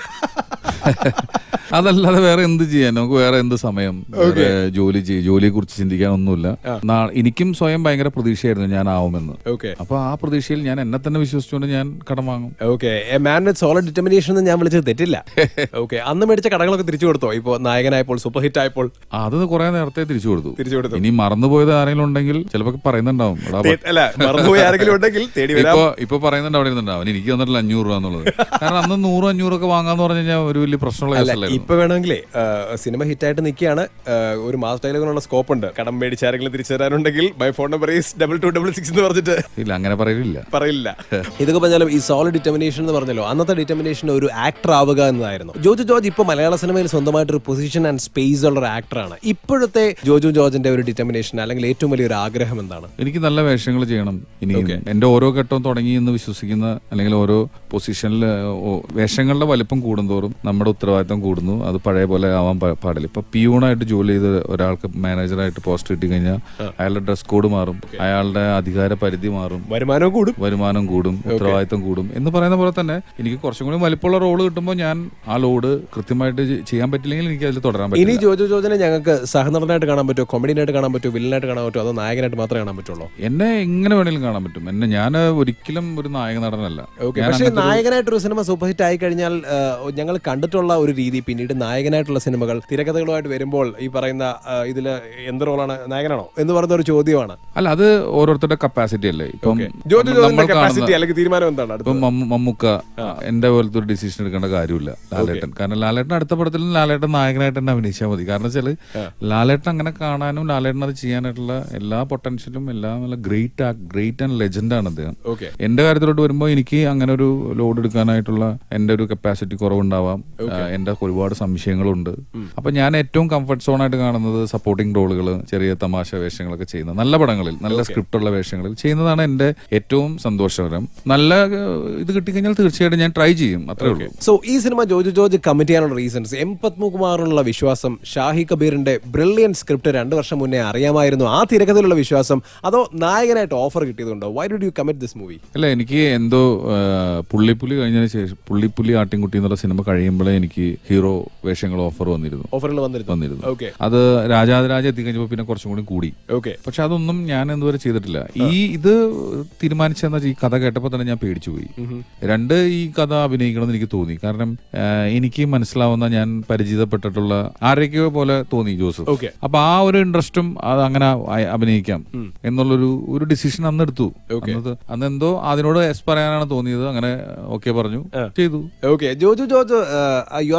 S3: അതല്ലാതെ വേറെ എന്ത് ചെയ്യാൻ നമുക്ക് വേറെ എന്ത് സമയം വേറെ ജോലി ചെയ്യും ജോലിയെ കുറിച്ച് ചിന്തിക്കാൻ ഒന്നുമില്ല നാ- എനിക്കും സ്വയം ഭയങ്കര പ്രതീക്ഷയായിരുന്നു ഞാൻ ആവുമെന്ന്
S1: ഓക്കെ
S3: അപ്പൊ ആ പ്രതീക്ഷയിൽ ഞാൻ എന്നെ തന്നെ വിശ്വസിച്ചുകൊണ്ട് ഞാൻ കടം വാങ്ങും
S1: okay a man with solid determination എന്ന് ഞാൻ വിളിച്ചത് തെറ്റില്ല ഓക്കെ അന്ന് മേടിച്ച കടകളൊക്കെ തിരിച്ചു കൊടുത്തോ ഇപ്പോൾ നായകനായപ്പോൾ സൂപ്പർ ഹിറ്റ് ആയപ്പോൾ
S3: ആ, അത് കുറെ നേരത്തെ തിരിച്ചു കൊടുത്തു
S1: തിരിച്ചു കൊടുത്തു
S3: ഇനി മറന്നുപോയത് ആരെങ്കിലും ഉണ്ടെങ്കിൽ ചിലപ്പോ പറയുന്നുണ്ടാവും എടാ,
S1: തേ- അല്ല മറന്നുപോയി ആരെങ്കിലും ഉണ്ടെങ്കിൽ തേടി വരാം
S3: ഇപ്പൊ ഇപ്പൊ പറയുന്നുണ്ട് അവിടെ ഇരുന്നുണ്ടാവും എനിക്ക് തന്നിട്ടില്ല അഞ്ഞൂറ് രൂപ എന്നുള്ളത് കാരണം അന്ന് നൂറും അഞ്ഞൂറൊക്കെ വാങ്ങാന്ന് പറഞ്ഞു കഴിഞ്ഞാൽ ഒരു വലിയ പ്രശ്നമുള്ള കേസല്ലായിരുന്നു
S1: ഇപ്പൊ വേണമെങ്കിലേ ആ, സിനിമ ഹിറ്റായിട്ട് നിൽക്കുകയാണ് ഒരു മാസ് ഡയലോഗിനുള്ള സ്കോപ്പ് ഉണ്ട് കടം മേടിച്ച് ആരെങ്കിലും തിരിച്ചു തരാനുണ്ടെങ്കിൽ my phone number is double two double six എന്ന് പറഞ്ഞിട്ട്
S3: ഇല്ല അങ്ങനെ പറയലില്ല
S1: പറയില്ല ഇതൊക്കെ പറഞ്ഞാലും ഈ സോളിഡ് ഡിറ്റർമിനേഷൻ എന്ന് പറഞ്ഞല്ലോ അന്നത്തെ ഡിറ്റർമിനേഷൻ ഒരു ആക്ടർ ആവുക എന്നതായിരുന്നു ജോജു ജോർജ് ഇപ്പൊ മലയാള സിനിമയിൽ സ്വന്തമായിട്ട് ഒരു പൊസിഷൻ ആൻഡ് സ്പേസ് ഉള്ള ഒരു ആക്ടറാണ് ഇപ്പോഴത്തെ ജോജു ജോർജിന്റെ ഒരു ഡിറ്റർമിനേഷൻ അല്ലെങ്കിൽ ഏറ്റവും വലിയൊരു ആഗ്രഹം എന്താണ്
S3: എനിക്ക് നല്ല വേഷങ്ങൾ ചെയ്യണം ഇനി എന്റെ ഓരോ ഘട്ടവും തുടങ്ങി എന്ന് വിശ്വസിക്കുന്ന അല്ലെങ്കിൽ ഓരോ പൊസിഷനിൽ വേഷങ്ങളുടെ വലിപ്പം കൂടുന്തോറും നമ്മുടെ ഉത്തരവാദിത്തം കൂടുന്നു അത് പഴയ പോലെ ആവാൻ പാ- പാടില്ല ഇപ്പൊ പിയൂണായിട്ട് ജോലി ചെയ്ത് ഒരാൾക്ക് മാനേജറായിട്ട് പോസ്റ്റ് കിട്ടി കഴിഞ്ഞാൽ അയാളുടെ ഡ്രസ് കോഡ് മാറും അയാളുടെ അധികാര പരിധി മാറും
S1: വരുമാനവും കൂടും
S3: വരുമാനം കൂടും ഉത്തരവാദിത്തം കൂടും എന്ന് പറയുന്ന പോലെ തന്നെ എനിക്ക് കുറച്ചും കൂടി വലിപ്പമുള്ള റോള് കിട്ടുമ്പോൾ ഞാൻ ആ ലോഡ് കൃത്യമായിട്ട് ചെ- ചെയ്യാൻ പറ്റില്ലെങ്കിൽ എനിക്ക് അതിൽ തുടരാൻ
S1: ഇനി
S3: പറ്റില്ല
S1: ജോജു ജോർജിനെ ഞങ്ങൾക്ക് സഹനടനായിട്ട് കാണാൻ പറ്റുമോ കൊമഡിയനായിട്ട് കാണാൻ പറ്റുമോ വില്ലനായിട്ട് കാണാൻ പറ്റുമോ അതോ നായകനായിട്ട് മാത്രമേ കാണാൻ പറ്റുള്ളൂ
S3: എന്നെ എങ്ങനെ വേണേലും കാണാൻ പറ്റും എന്നെ ഞാൻ ഒരിക്കലും ഒരു നായക നടനല്ല
S1: ഓക്കെ
S3: ഞാൻ
S1: പക്ഷേ
S3: അങ്ങനത്തെ ഒരു-
S1: നായകനായിട്ട് ഒരു സിനിമ സൂപ്പർ ഹിറ്റ് ആയി കഴിഞ്ഞാൽ ഞങ്ങൾ കണ്ടിട്ടുള്ള ഒരു രീതി പിന്നീട് നായകനായിട്ടുള്ള സിനിമകൾ തിരക്കഥകളുമായിട്ട് വരുമ്പോൾ ഈ പറയുന്ന ആ, ഇതില് എന്ത് റോളാണ് നായകനാണോ എന്ന് പറയുന്ന ഒരു ചോദ്യമാണ്
S3: അല്ല അത് ഓരോരുത്തരുടെ കപ്പാസിറ്റി അല്ലേ ഇപ്പം
S1: ജോജു
S3: നമ്മൾ
S1: ജോർജിന്റെ കപ്പാസിറ്റി
S3: കാണുന്ന
S1: അല്ലെങ്കിൽ തീരുമാനം എന്താണ് അടുത്തത്?
S3: ഇപ്പം മമ്മ- മമ്മൂക്ക എന്റെ പോലത്തെ ഒരു ഡിസിഷൻ എടുക്കേണ്ട കാര്യമില്ല ലാലേട്ടൻ കാരണം ലാലേട്ടൻ അടുത്ത പടത്തിൽ ലാലേട്ടൻ നായകനായിട്ട് തന്നെ അഭിനയിച്ചാൽ മതി കാരണം വെച്ചാല് ലാലേട്ടൻ അങ്ങനെ കാണാനും ലാലേട്ടൻ അത് ചെയ്യാനായിട്ടുള്ള എല്ലാ പൊട്ടൻഷ്യലും എല്ലാം നല്ല ഗ്രേറ്റ് ഗ്രേറ്റ് ആൻഡ് ലെജൻഡ് ആണ് അദ്ദേഹം
S1: ഓക്കെ
S3: എന്റെ കാര്യത്തിലോട്ട് വരുമ്പോൾ എനിക്ക് അങ്ങനെ ഒരു ലോഡ് എടുക്കാനായിട്ടുള്ള എന്റെ ഒരു കപ്പാസിറ്റി കുറവുണ്ടാവാം ആ, എന്റെ ഒരുപാട് സംശയങ്ങളുണ്ട് അപ്പൊ ഞാൻ ഏറ്റവും കംഫർട്ട് സോൺ ആയിട്ട് കാണുന്നത് സപ്പോർട്ടിംഗ് റോളുകൾ ചെറിയ തമാശ വേഷങ്ങളൊക്കെ ചെയ്യുന്ന നല്ല പടങ്ങളിൽ നല്ല സ്ക്രിപ്റ്റ് ഉള്ള വേഷങ്ങളിൽ ചെയ്യുന്നതാണ് എന്റെ ഏറ്റവും സന്തോഷകരം നല്ല ആ, ഇത് കിട്ടിക്കഴിഞ്ഞാൽ തീർച്ചയായിട്ടും ഞാൻ ട്രൈ ചെയ്യും അത്രേ ഉള്ളൂ
S1: സോ ഈ സിനിമ ജോജു ജോർജ് കമ്മിറ്റ് ചെയ്യാനുള്ള റീസൺസ് എം പത്മകുമാറിനുള്ള വിശ്വാസം ഷാഹി കബീറിന്റെ ബ്രില്യൻ സ്ക്രിപ്റ്റ് രണ്ട് വർഷം മുന്നേ അറിയാമായിരുന്നു ആ തിരക്കഥയിലുള്ള വിശ്വാസം അതോ നായകനായിട്ട് ഓഫർ കിട്ടിയതുണ്ടോ why do you commit this movie
S3: അല്ല എനിക്ക് എന്തോ ആ, പുള്ളിപ്പുലി കഴിഞ്ഞതിന് ശേഷം പുള്ളിപ്പുലി ആട്ടിൻകുട്ടി എന്നുള്ള സിനിമ കഴിയുമ്പോഴേ എനിക്ക് ഹീറോ വേഷങ്ങൾ ഓഫർ വന്നിരുന്നു
S1: ഓഫറിൽ വന്നിരുന്നു
S3: വന്നിരുന്നു
S1: ഓക്കെ
S3: അത് രാജാതിരാജ എത്തിക്കഴിഞ്ഞപ്പോൾ പിന്നെ കുറച്ചും കൂടി കൂടി
S1: ഓക്കെ
S3: പക്ഷെ അതൊന്നും ഞാൻ ഇതുവരെ ചെയ്തിട്ടില്ല ഈ ഇത് തീരുമാനിച്ചെന്ന ഈ കഥ കേട്ടപ്പോൾ തന്നെ ഞാൻ പേടിച്ചു പോയി രണ്ട് ഈ കഥ അഭിനയിക്കണം എന്ന് എനിക്ക് തോന്നി കാരണം ആ, എനിക്ക് മനസ്സിലാവുന്ന ഞാൻ പരിചിതപ്പെട്ടിട്ടുള്ള ആരൊക്കെയോ പോലെ തോന്നി ജോസഫ്
S1: ഓക്കെ
S3: അപ്പൊ ആ ഒരു ഇൻട്രസ്റ്റും അത് അങ്ങനെ അ- അഭിനയിക്കാം എന്നുള്ളൊരു ഒരു ഡിസിഷൻ അന്ന് എടുത്തു അന്നത് അന്ന് എന്തോ അതിനോട് എസ് പറയാനാണ് തോന്നിയത് അങ്ങനെ ഓക്കെ പറഞ്ഞു ചെയ്തു
S1: okay Joju George you are self a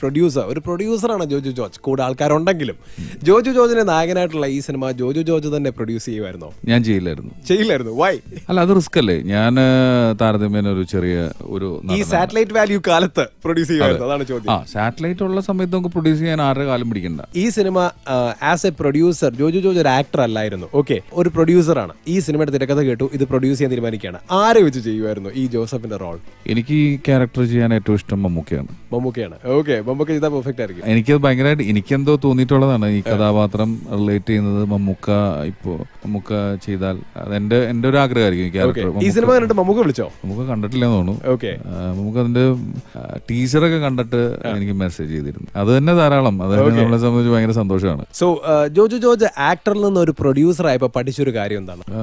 S1: producer ഒരു പ്രൊഡ്യൂസറാണ് ജോജു ജോർജ് കൂടെ ആൾക്കാരുണ്ടെങ്കിലും ജോജു ജോർജിന്റെ നായകനായിട്ടുള്ള ഈ സിനിമ ജോജു ജോർജ് തന്നെ പ്രൊഡ്യൂസ് ചെയ്യുമായിരുന്നോ
S3: ഞാൻ ചെയ്യില്ലായിരുന്നു
S1: ചെയ്യില്ലായിരുന്നു വൈ
S3: അല്ല അത് റിസ്ക് അല്ലേ ഞാൻ താരതമ്യേന ഒരു ചെറിയ ഒരു
S1: ഈ
S3: നടനാണ്.
S1: സാറ്റലൈറ്റ് വാല്യൂ കാലത്ത് പ്രൊഡ്യൂസ് ചെയ്യുമായിരുന്നു അതാണ് ചോദ്യം
S3: ആ സാറ്റലൈറ്റ് ഉള്ള സമയത്ത് നമുക്ക് പ്രൊഡ്യൂസ് ചെയ്യാൻ ആരുടെ കാലം പിടിക്കണ്ട
S1: ഈ സിനിമ as a producer Joju George ഒരു ആക്ടർ അല്ലായിരുന്നു ഓക്കെ ഒരു പ്രൊഡ്യൂസറാണ് ഈ സിനിമയുടെ തിരക്കഥ കേട്ടു ഇത് പ്രൊഡ്യൂസ് ചെയ്യാൻ തീരുമാനിക്കുകയാണ് ആരെ വെച്ച് ചെയ്യുമായിരുന്നു ഈ ജോസഫിന്റെ റോൾ
S3: എനിക്ക് ഈ ക്യാരക്ടർ ചെയ്യാൻ ഏറ്റവും ഇഷ്ടം മമ്മൂക്കയാണ്
S1: മമ്മൂക്കയാണ് ഓക്കെ മമ്മൂക്ക ചെയ്താൽ പെർഫെക്റ്റ് ആയിരിക്കും
S3: എനിക്കത് ഭയങ്കരമായിട്ട് എനിക്കെന്തോ തോന്നിയിട്ടുള്ളതാണ് ഈ കഥാപാത്രം റിലേറ്റ് ചെയ്യുന്നത് മമ്മൂക്ക ഇപ്പോ മമ്മൂക്ക ചെയ്താൽ അത് എന്റെ എന്റെ ഒരു ആഗ്രഹമായിരിക്കും ഈ
S1: ഓക്കെ
S3: ക്യാരക്ടർ
S1: ഈ സിനിമ കണ്ടിട്ട് മമ്മൂക്ക വിളിച്ചോ
S3: നമുക്ക് കണ്ടിട്ടില്ലെന്ന് തോന്നുന്നു
S1: ഓക്കെ
S3: ആ, നമുക്ക് അതിന്റെ ടീച്ചറൊക്കെ കണ്ടിട്ട് എനിക്ക് മെസ്സേജ് ചെയ്തിരുന്നു അത് തന്നെ ധാരാളം അത് തന്നെ നമ്മളെ സംബന്ധിച്ച് ഭയങ്കര സന്തോഷമാണ്
S1: സോ ജോജു ജോർജ് ആക്ടറിൽ നിന്ന് ഒരു പ്രൊഡ്യൂസർ ആയപ്പോ പഠിച്ചൊരു കാര്യം എന്താണ്
S3: ആ,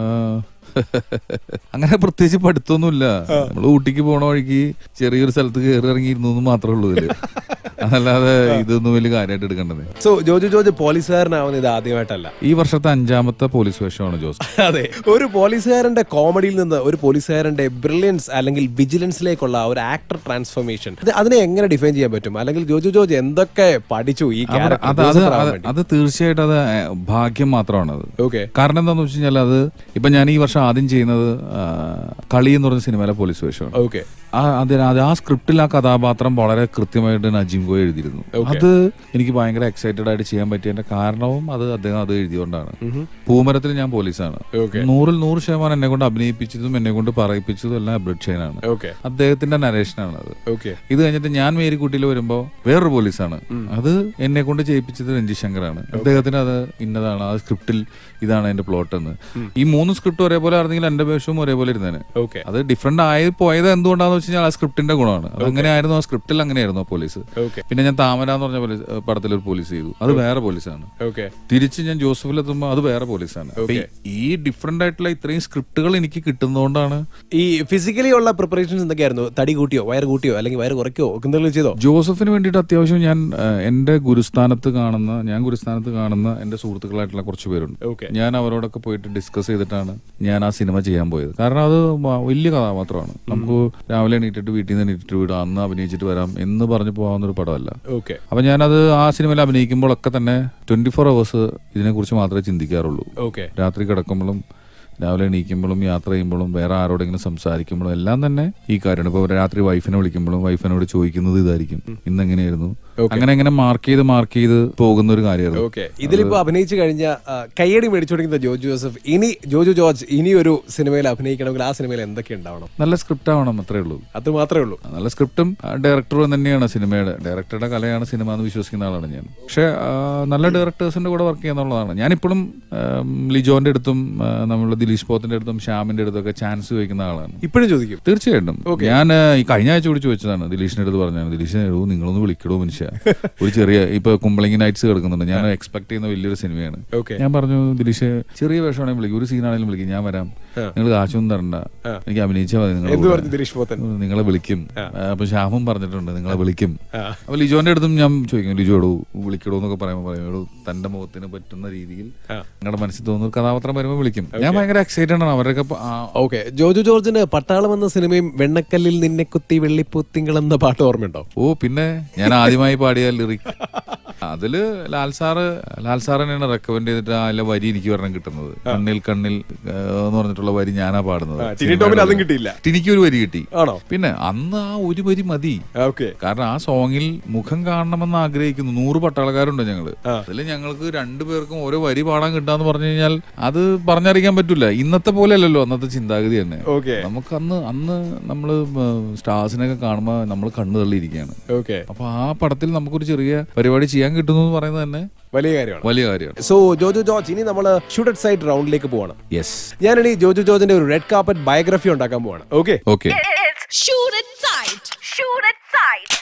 S3: അങ്ങനെ പ്രത്യേകിച്ച് പഠിത്തമൊന്നുമില്ല നമ്മൾ ഊട്ടിക്ക് പോണ വഴിക്ക് ചെറിയൊരു സ്ഥലത്ത് കയറി ഇറങ്ങിയിരുന്നു എന്ന് മാത്രമേ ഉള്ളൂ ഇതില് അതല്ലാതെ ഇതൊന്നും വലിയ കാര്യമായിട്ട് എടുക്കേണ്ടത്
S1: സോ ജോജു ജോർജ് പോലീസുകാരനാവുന്നത് ഇത് ആദ്യമായിട്ടല്ല
S3: ഈ വർഷത്തെ അഞ്ചാമത്തെ പോലീസ് വേഷമാണ് ജോസ്
S1: അതെ ഒരു പോലീസുകാരന്റെ കോമഡിയിൽ നിന്ന് ഒരു പോലീസുകാരന്റെ ബ്രില്യൻസ് അല്ലെങ്കിൽ വിജിലൻസിലേക്കുള്ള ആ ഒരു ആക്ടർ ട്രാൻസ്ഫോർമേഷൻ അതിനെ എങ്ങനെ ഡിഫൈൻ ചെയ്യാൻ പറ്റും അല്ലെങ്കിൽ ജോജു ജോർജ് എന്തൊക്കെ പഠിച്ചു ഈ
S3: അത് അത് അത് അത് അത് തീർച്ചയായിട്ടും അത് ഭാഗ്യം മാത്രമാണ് അത്
S1: ഓക്കെ
S3: കാരണം എന്താണെന്ന് വെച്ച് കഴിഞ്ഞാൽ അത് ഇപ്പൊ ഞാൻ ഈ വർഷം ആദ്യം ചെയ്യുന്നത് ആ, കളി എന്ന് പറഞ്ഞ സിനിമയിലെ പോലീസ് വേഷമാണ്
S1: ഓക്കെ
S3: ആ അതിന് അത് ആ സ്ക്രിപ്റ്റിൽ ആ കഥാപാത്രം വളരെ കൃത്യമായിട്ട് നജീം ഗോയ എഴുതിയിരുന്നു അത് എനിക്ക് ഭയങ്കര എക്സൈറ്റഡ് ആയിട്ട് ചെയ്യാൻ പറ്റിയതിന്റെ കാരണവും അത് അദ്ദേഹം അത് എഴുതിയോണ്ടാണ് പൂമരത്തിൽ ഞാൻ പോലീസാണ്
S1: Okay.
S3: നൂറിൽ നൂറ് ശതമാനം എന്നെ കൊണ്ട് അഭിനയിപ്പിച്ചതും എന്നെ കൊണ്ട് പറയിപ്പിച്ചതും എല്ലാം അബ്രിഡ് ഷെയ്നാണ്
S1: ഓക്കെ
S3: അദ്ദേഹത്തിന്റെ നരേഷനാണ് അത്
S1: ഓക്കെ
S3: ഇത് കഴിഞ്ഞിട്ട് ഞാൻ മേരിക്കുട്ടിയിൽ വരുമ്പോ വേറൊരു പോലീസാണ് അത് എന്നെ കൊണ്ട് ചെയ്യിപ്പിച്ചത് രഞ്ജി ശങ്കറാണ് അദ്ദേഹത്തിന് അത് ഇന്നതാണ് ആ സ്ക്രിപ്റ്റിൽ ഇതാണ് എന്റെ പ്ലോട്ട് എന്ന് ഈ മൂന്ന് സ്ക്രിപ്റ്റ് ഒരേപോലെ ആയിരുന്നെങ്കിൽ എന്റെ വേഷവും ഒരേപോലെ ഇരുന്നേനെ
S1: ഓക്കെ
S3: അത് ഡിഫറെന്റ് ആയി പോയത് എന്തുകൊണ്ടാന്ന് വെച്ച് കഴിഞ്ഞാൽ ആ സ്ക്രിപ്റ്റിന്റെ ഗുണമാണ് അത് അങ്ങനെയായിരുന്നു ആ സ്ക്രിപ്റ്റിൽ അങ്ങനെയായിരുന്നു ആ പോലീസ്
S1: ഓക്കെ
S3: പിന്നെ ഞാൻ താമര എന്ന് പറഞ്ഞ പോലീസ് ഏഹ് പടത്തിൽ ഒരു പോലീസ് ചെയ്തു അത് വേറെ പോലീസാണ്
S1: ഓക്കെ
S3: തിരിച്ച് ഞാൻ ജോസഫിൽ എത്തുമ്പോൾ അത് വേറെ പോലീസാണ് അപ്പൊ ഈ- ഈ ഡിഫറെന്റ് ആയിട്ടുള്ള ഇത്രയും സ്ക്രിപ്റ്റുകൾ എനിക്ക് കിട്ടുന്നതുകൊണ്ടാണ്
S1: ഈ ഫിസിക്കലി ഉള്ള പ്രിപ്പറേഷൻസ് എന്തൊക്കെയായിരുന്നു തടി കൂട്ടിയോ വയറ് കൂട്ടിയോ അല്ലെങ്കിൽ വയറ് കുറയ്ക്കോ ഒക്കെ എന്തെങ്കിലും ചെയ്തോ
S3: ജോസഫിന് വേണ്ടിയിട്ട് അത്യാവശ്യം ഞാൻ ഏഹ്, എന്റെ ഗുരുസ്ഥാനത്ത് കാണുന്ന ഞാൻ ഗുരുസ്ഥാനത്ത് കാണുന്ന എന്റെ സുഹൃത്തുക്കളായിട്ടുള്ള കുറച്ച് പേരുണ്ട്
S1: ഓക്കെ
S3: ഞാൻ അവരോടൊക്കെ പോയിട്ട് ഡിസ്കസ് ചെയ്തിട്ടാണ് ഞാൻ ആ സിനിമ ചെയ്യാൻ പോയത് കാരണം അത് വ- വലിയ കഥാപാത്രമാണ് നമുക്ക് രാവിലെ എണീറ്റിട്ട് വീട്ടിൽ നിന്ന് എണീറ്റിട്ട് വിടാം അന്ന് അഭിനയിച്ചിട്ട് വരാം എന്ന് പറഞ്ഞു പോകാവുന്ന ഒരു പടമല്ല
S1: ഓക്കെ
S3: അപ്പൊ ഞാനത് ആ സിനിമയിൽ അഭിനയിക്കുമ്പോഴൊക്കെ തന്നെ ട്വന്റി ഫോർ അവേഴ്സ് ഇതിനെക്കുറിച്ച് മാത്രമേ ചിന്തിക്കാറുള്ളൂ
S1: ഓക്കെ
S3: രാത്രി കിടക്കുമ്പോഴും രാവിലെ എണീക്കുമ്പോഴും യാത്ര ചെയ്യുമ്പോഴും വേറെ ആരോടെങ്കിലും സംസാരിക്കുമ്പോഴും എല്ലാം തന്നെ ഈ കാര്യമാണ് ഇപ്പൊ രാത്രി വൈഫിനെ വിളിക്കുമ്പോഴും വൈഫിനോട് ചോദിക്കുന്നത് ഇതായിരിക്കും ഇന്ന് എങ്ങനെയായിരുന്നു അങ്ങനെ അങ്ങനെ മാർക്ക് ചെയ്ത് മാർക്ക് ചെയ്ത് പോകുന്ന ഒരു കാര്യമായിരുന്നു
S1: ഓക്കെ ഇതിലിപ്പോ അഭിനയിച്ചു കഴിഞ്ഞ ആ, കയ്യടി മേടിച്ചു കൊടുക്കുന്ന ജോജു ജോസഫ് ഇനി ജോജു ജോർജ് ഇനി ഒരു സിനിമയിൽ അഭിനയിക്കണമെങ്കിൽ ആ സിനിമയിൽ എന്തൊക്കെ ഉണ്ടാവണം
S3: നല്ല സ്ക്രിപ്റ്റ് ആവണം അത്രേ ഉള്ളൂ
S1: അത് മാത്രമേ ഉള്ളൂ
S3: നല്ല സ്ക്രിപ്റ്റും ഡയറക്ടറും തന്നെയാണ് സിനിമയുടെ ഡയറക്ടറുടെ കലയാണ് സിനിമ എന്ന് വിശ്വസിക്കുന്ന ആളാണ് ഞാൻ പക്ഷെ നല്ല ഡയറക്ടേഴ്സിന്റെ കൂടെ വർക്ക് ചെയ്യുന്നുള്ളതാണ് ഞാനിപ്പോഴും ആം, ലിജോന്റെ അടുത്തും ആ, നമ്മളുടെ ദിലീഷ് പോത്തിന്റെ അടുത്തും ശ്യാമിന്റെ അടുത്തൊക്കെ ചാൻസ് ചോദിക്കുന്ന ആളാണ്
S1: ഇപ്പോഴും ചോദിക്കും
S3: തീർച്ചയായിട്ടും ഞാൻ ആ, ഈ കഴിഞ്ഞ ആഴ്ച കൂടി ചോദിച്ചതാണ് ദിലീഷിന്റെ അടുത്ത് പറഞ്ഞാണ് ദിലീഷിനെ എടോ നിങ്ങളൊന്ന് വിളിക്കടോ മനുഷ്യ ഒരു ചെറിയ ഇപ്പൊ കുമ്പളങ്ങി നൈറ്റ്സ് കിടക്കുന്നുണ്ട് ഞാൻ എക്സ്പെക്ട് ചെയ്യുന്ന വലിയൊരു സിനിമയാണ്
S1: ഓക്കെ
S3: ഞാൻ പറഞ്ഞു ദിലീഷ് ചെറിയ വേഷമാണെങ്കിൽ വിളിക്കും ഒരു സീനാണെങ്കിലും വിളിക്കും ഞാൻ വരാം നിങ്ങൾ കാശൊന്നും തരണ്ട എനിക്ക് അഭിനയിച്ചാൽ മതി നിങ്ങൾ
S1: എന്ത് പറഞ്ഞു ദിലീഷ് പോത്തൻ
S3: നിങ്ങളെ വിളിക്കും അപ്പൊ ശ്യാമും പറഞ്ഞിട്ടുണ്ട് നിങ്ങളെ വിളിക്കും
S1: ആ.
S3: അപ്പൊ ലിജോന്റെ അടുത്തും ഞാൻ ചോദിക്കും ലിജോ എടോ വിളിക്കടോ എന്നൊക്കെ പറയുമ്പോൾ പറയും എടോ തന്റെ മുഖത്തിന് പറ്റുന്ന രീതിയിൽ
S1: ആ.
S3: നിങ്ങളുടെ മനസ്സിൽ തോന്നുന്ന ഒരു കഥാപാത്രം വരുമ്പോൾ വിളിക്കും ഞാൻ ഭയങ്കര എക്സൈറ്റഡ് ആണ് അവരൊക്കെ ഇപ്പൊ ആ
S1: ഓക്കെ ജോജു ജോർജിന് പട്ടാളം എന്ന സിനിമയും വെണ്ണക്കല്ലിൽ നിന്നെ കുത്തി വെള്ളിപ്പൂത്തിങ്കൾ എന്ന പാട്ട് ഓർമ്മയുണ്ടോ
S3: ഓ പിന്നെ ഞാൻ ആദ്യമായി പാടിയ ലിറിക് അതില് ലാൽ സാറ് ലാൽ സാർ തന്നെയാണ് റെക്കമെൻഡ് ചെയ്തിട്ട് അതിലെ വരി എനിക്ക് വരണം കിട്ടുന്നത് കണ്ണിൽ കണ്ണിൽ ഏ, എന്ന് പറഞ്ഞിട്ടുള്ള വരി ഞാനാ പാടുന്നത്
S1: ടിനി ടോമിന് അതും കിട്ടിയില്ല
S3: ടിനിക്ക് ഒരു വരി കിട്ടി
S1: ആണോ
S3: പിന്നെ അന്ന് ആ ഒരു വരി മതി
S1: ഓക്കെ
S3: കാരണം ആ സോങ്ങിൽ മുഖം കാണണമെന്ന് ആഗ്രഹിക്കുന്നു നൂറ് പട്ടാളക്കാരുണ്ട് ഞങ്ങള്
S1: ആ.
S3: അതിൽ ഞങ്ങൾക്ക് രണ്ടുപേർക്കും ഓരോ വരി പാടാൻ കിട്ടാന്ന് പറഞ്ഞു കഴിഞ്ഞാൽ അത് പറഞ്ഞറിയിക്കാൻ പറ്റൂല ഇന്നത്തെ പോലെ അല്ലല്ലോ അന്നത്തെ ചിന്താഗതി തന്നെ
S1: ഓക്കെ
S3: നമുക്ക് അന്ന് അന്ന് നമ്മള് സ്റ്റാർസിനൊക്കെ കാണുമ്പോ നമ്മൾ കണ്ണു തള്ളിയിരിക്കുകയാണ്
S1: ഓക്കെ
S3: അപ്പൊ ആ പടത്തിൽ നമുക്കൊരു ചെറിയ പരിപാടി ചെയ്യാൻ കിട്ടുന്നു എന്ന് പറയുന്നത് തന്നെ
S1: വലിയ കാര്യമാണ്
S3: വലിയ കാര്യമാണ്
S1: സോ ജോജു ജോർജ് ഇനി നമ്മൾ ഷൂട്ടഡ് സൈഡ് റൗണ്ടിലേക്ക് പോവാണ്
S3: യെസ്
S1: ഞാനിനി ജോജു ജോർജിന്റെ ഒരു റെഡ് കാർപ്പറ്റ് ബയോഗ്രഫി ഉണ്ടാക്കാൻ പോവാണ് okay
S3: okay
S4: It's shoot it sight. Shoot it sight.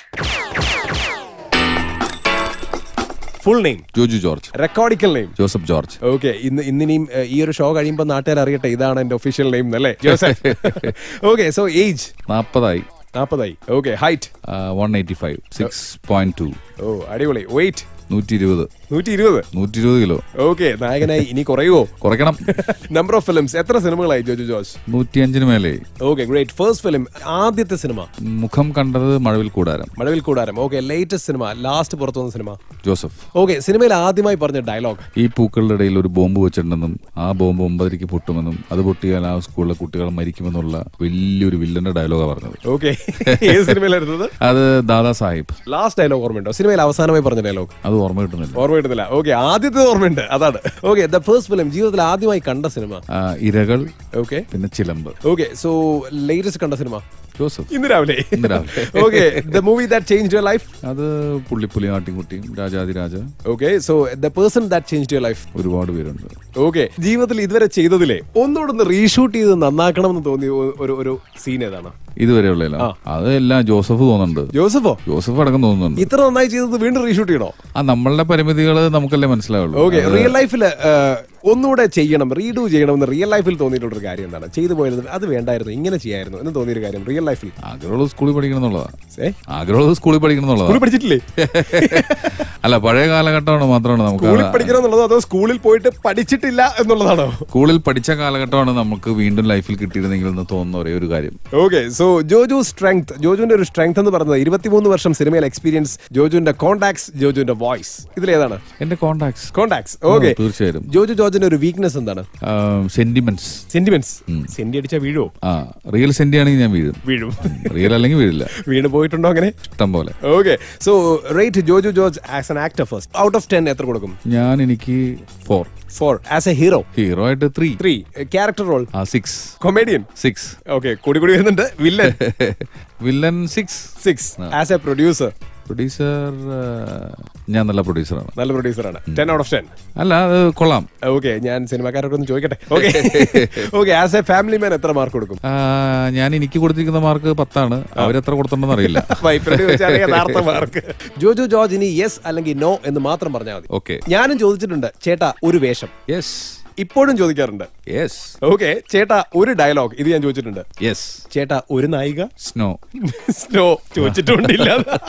S1: Full name
S3: Joju George
S1: recordical name
S3: Joseph George
S1: okay ഇന്ന് ഇന്നിനിയും ഏഹ്, ഈ ഒരു ഷോ കഴിയുമ്പോൾ നാട്ടുകാർ അറിയട്ടെ ഇതാണ് എന്റെ ഒഫീഷ്യൽ നെയിം അല്ലേ ജോസഫ് ഓക്കെ സോ ഏജ്
S3: നാൽപ്പതായി
S1: നാൽപ്പതായി okay height
S3: one eighty five six point two
S1: oh അടിപൊളി വെയിറ്റ്
S3: നൂറ്റി ഇരുപത്
S1: നൂറ്റി ഇരുപത്
S3: നൂറ്റി ഇരുപത് കിലോ
S1: ഓക്കെ നായകനായി ഇനി കുറയുവോ
S3: കുറയ്ക്കണം
S1: നമ്പർ ഓഫ് ഫിലിംസ് എത്ര സിനിമകളായി ജോജു ജോർജ്
S3: നൂറ്റിയഞ്ചിന് മേലെ
S1: ഓക്കെ ഗ്രേറ്റ് ഫസ്റ്റ് ഫിലിം ആദ്യത്തെ സിനിമ
S3: മുഖം കണ്ടത് മഴവിൽ കൂടാരം
S1: മഴവിൽ കൂടാരം ഓക്കെ ലേറ്റസ്റ്റ് സിനിമ ലാസ്റ്റ് പുറത്തു വന്ന സിനിമ
S3: ജോസഫ്
S1: ഓക്കെ സിനിമയിൽ ആദ്യമായി പറഞ്ഞ ഡയലോഗ്
S3: ഈ പൂക്കളുടെ ഇടയിൽ ഒരു ബോംബ് വെച്ചിട്ടുണ്ടെന്നും ആ ബോംബ് ഒമ്പതരയ്ക്ക് പൊട്ടുമെന്നും അത് പൊട്ടിയാൽ ആ സ്കൂളിലെ കുട്ടികൾ മരിക്കുമെന്നുള്ള വലിയൊരു വില്ലന്റെ ഡയലോഗാണ് പറഞ്ഞത്
S1: ഓക്കെ ഏത് സിനിമയിലായിരുന്നത്
S3: അത് ദാദാ സാഹിബ്
S1: ലാസ്റ്റ് ഡയലോഗ് ഓർമ്മയുണ്ടോ സിനിമയിൽ അവസാനമായി പറഞ്ഞ ഡയലോഗ്
S3: അത് ഓർമ്മ കിട്ടുന്നില്ല
S1: ഓർമ്മ കിട്ടുന്നില്ല ഓക്കെ ആദ്യത്തെ ഓർമ്മയുണ്ട് അതാണ് ഓക്കെ ദ ഫസ്റ്റ് ഫിലിം ജീവിതത്തിൽ ആദ്യമായി കണ്ട സിനിമ
S3: ആ, ഇരകൾ
S1: ഓക്കെ
S3: പിന്നെ ചിലമ്പ്
S1: ഓക്കെ സോ ലേറ്റസ്റ്റ് കണ്ട സിനിമ
S3: ജോസഫ്
S1: ഇന്ന് രാവിലെ
S3: ഇന്ന് രാവിലെ.
S1: Okay the movie that change your life
S3: അത് പുള്ളിപ്പുലി ആട്ടിൻകുട്ടിയും Rajadhiraja
S1: okay so the person that change your life
S3: ഒരുപാട് പേരുണ്ട്
S1: ഓക്കെ ജീവിതത്തിൽ ഇതുവരെ ചെയ്തതിലെ ഒന്നുകൂടെ ഒന്ന് റീഷൂട്ട് ചെയ്ത് നന്നാക്കണം എന്ന് തോന്നിയ ഒ- ഒരു ഒരു സീൻ ഏതാണ്
S3: ഇതുവരെയുള്ള അതെല്ലാം ജോസഫ് തോന്നുന്നുണ്ട്
S1: ജോസഫോ
S3: ജോസഫ് അടക്കം തോന്നുന്നുണ്ട്
S1: ഇത്ര നന്നായി ചെയ്തത് വീണ്ടും റീഷൂട്ട് ചെയ്യണോ
S3: ആ നമ്മളുടെ പരിമിതികൾ നമുക്കല്ലേ മനസ്സിലാവുള്ളൂ
S1: ഓക്കെ
S3: അത്
S1: റിയൽ ലൈഫിൽ ഒന്നുകൂടെ ചെയ്യണം റീഡു ചെയ്യണം എന്ന് റിയൽ ലൈഫിൽ തോന്നിയിട്ടുള്ള ഒരു കാര്യം എന്താണ് ചെയ്തു പോയത് അത് വേണ്ടായിരുന്നു ഇങ്ങനെ ചെയ്യായിരുന്നു എന്ന് തോന്നിയൊരു കാര്യം റിയൽ ലൈഫിൽ
S3: ആഗ്രഹമുള്ളത് സ്കൂളിൽ പഠിക്കണം എന്നുള്ളതാ
S1: ഏ
S3: ആഗ്രഹമുള്ളത് സ്കൂളിൽ പഠിക്കണം
S1: സ്കൂളിൽ
S3: എന്നുള്ളതാ
S1: പഠിച്ചിട്ടില്ലേ
S3: അല്ല പഴയ കാലഘട്ടമാണ് മാത്രമാണ് നമുക്ക്
S1: സ്കൂളിൽ പഠിക്കണം എന്നുള്ളതോ അതോ സ്കൂളിൽ പോയിട്ട് പഠിച്ചിട്ടില്ല എന്നുള്ളതാണോ
S3: സ്കൂളിൽ പഠിച്ച കാലഘട്ടമാണ് നമുക്ക് വീണ്ടും ലൈഫിൽ കിട്ടിയിരുന്നെങ്കിൽ എന്ന് തോന്നുന്ന ഒരേ ഒരു കാര്യം
S1: ഓക്കെ സോ ജോജു സ്ട്രെങ്ത് ജോജുവിന്റെ ഒരു സ്ട്രെങ്ത് എന്ന് പറയുന്നത് ഇരുപത്തിമൂന്ന് വർഷം സിനിമയിൽ എക്സ്പീരിയൻസ് ജോജുവിന്റെ കോണ്ടാക്ട്സ് ജോജുവിന്റെ വോയിസ് ഇതിലേതാണ്
S3: എന്റെ കോണ്ടാക്ട്സ്
S1: കോണ്ടാക്ട്സ് ഓക്കെ
S3: തീർച്ചയായും
S1: ജോജു ജോർജിന്റെ ഒരു വീക്ക്നെസ് എന്താണ്
S3: സെന്റിമെന്റ്സ്
S1: സെന്റിമെന്റ്സ് സെന്റി അടിച്ചാ വീഴോ
S3: ആ റിയൽ സെന്റി ആണെങ്കിൽ ഞാൻ വീഴും
S1: വീഴും
S3: റിയൽ അല്ലെങ്കിൽ വീഴില്ല
S1: വീണ് പോയിട്ടുണ്ടോ അങ്ങനെ
S3: ഇഷ്ടം പോലെ
S1: okay so rate Joju George as an actor first out of ten എത്ര കൊടുക്കും
S3: ഞാൻ എനിക്ക് four
S1: four as a hero
S3: hero ആയിട്ട് ത്രീ
S1: ത്രീ ക്യാരക്ടർ റോൾ
S3: ആ സിക്സ്
S1: കൊമേഡിയൻ
S3: സിക്സ്
S1: ഓക്കെ കൂടി കൂടി വരുന്നുണ്ട് villain
S3: villain six
S1: six as a producer
S3: producer ഞാൻ നല്ല പ്രൊഡ്യൂസറാണ്
S1: നല്ല പ്രൊഡ്യൂസറാണ് ടെൻ ഔട്ട് ഓഫ് ടെൻ
S3: അല്ല അത് കൊള്ളാം
S1: ഓക്കെ ഞാൻ സിനിമാക്കാരൊക്കെ ഒന്ന് ചോദിക്കട്ടെ okay okay as a family മാൻ എത്ര മാർക്ക് കൊടുക്കും
S3: ആ, ഞാൻ എനിക്ക് കൊടുത്തിരിക്കുന്ന മാർക്ക് പത്താണ് അവരെത്ര കൊടുത്തിട്ടുണ്ടെന്ന് അറിയില്ല
S1: വൈഫിനോട് ചോദിച്ചാൽ യഥാർത്ഥ മാർക്ക് ജോജു ജോർജ് ഇനി യെസ് അല്ലെങ്കിൽ നോ എന്ന് മാത്രം പറഞ്ഞാൽ മതി
S3: ഓക്കെ
S1: ഞാനും ചോദിച്ചിട്ടുണ്ട് ചേട്ടാ ഒരു വേഷം
S3: യെസ്
S1: ഇപ്പോഴും ചോദിക്കാറുണ്ട്
S3: യെസ്
S1: ഓക്കെ ചേട്ടാ ഒരു ഡയലോഗ് ഇത് ഞാൻ ചോദിച്ചിട്ടുണ്ട്
S3: യെസ്
S1: ചേട്ടാ ഒരു നായിക
S3: സ്നോ
S1: സ്നോ ചോദിച്ചിട്ടുണ്ടില്ല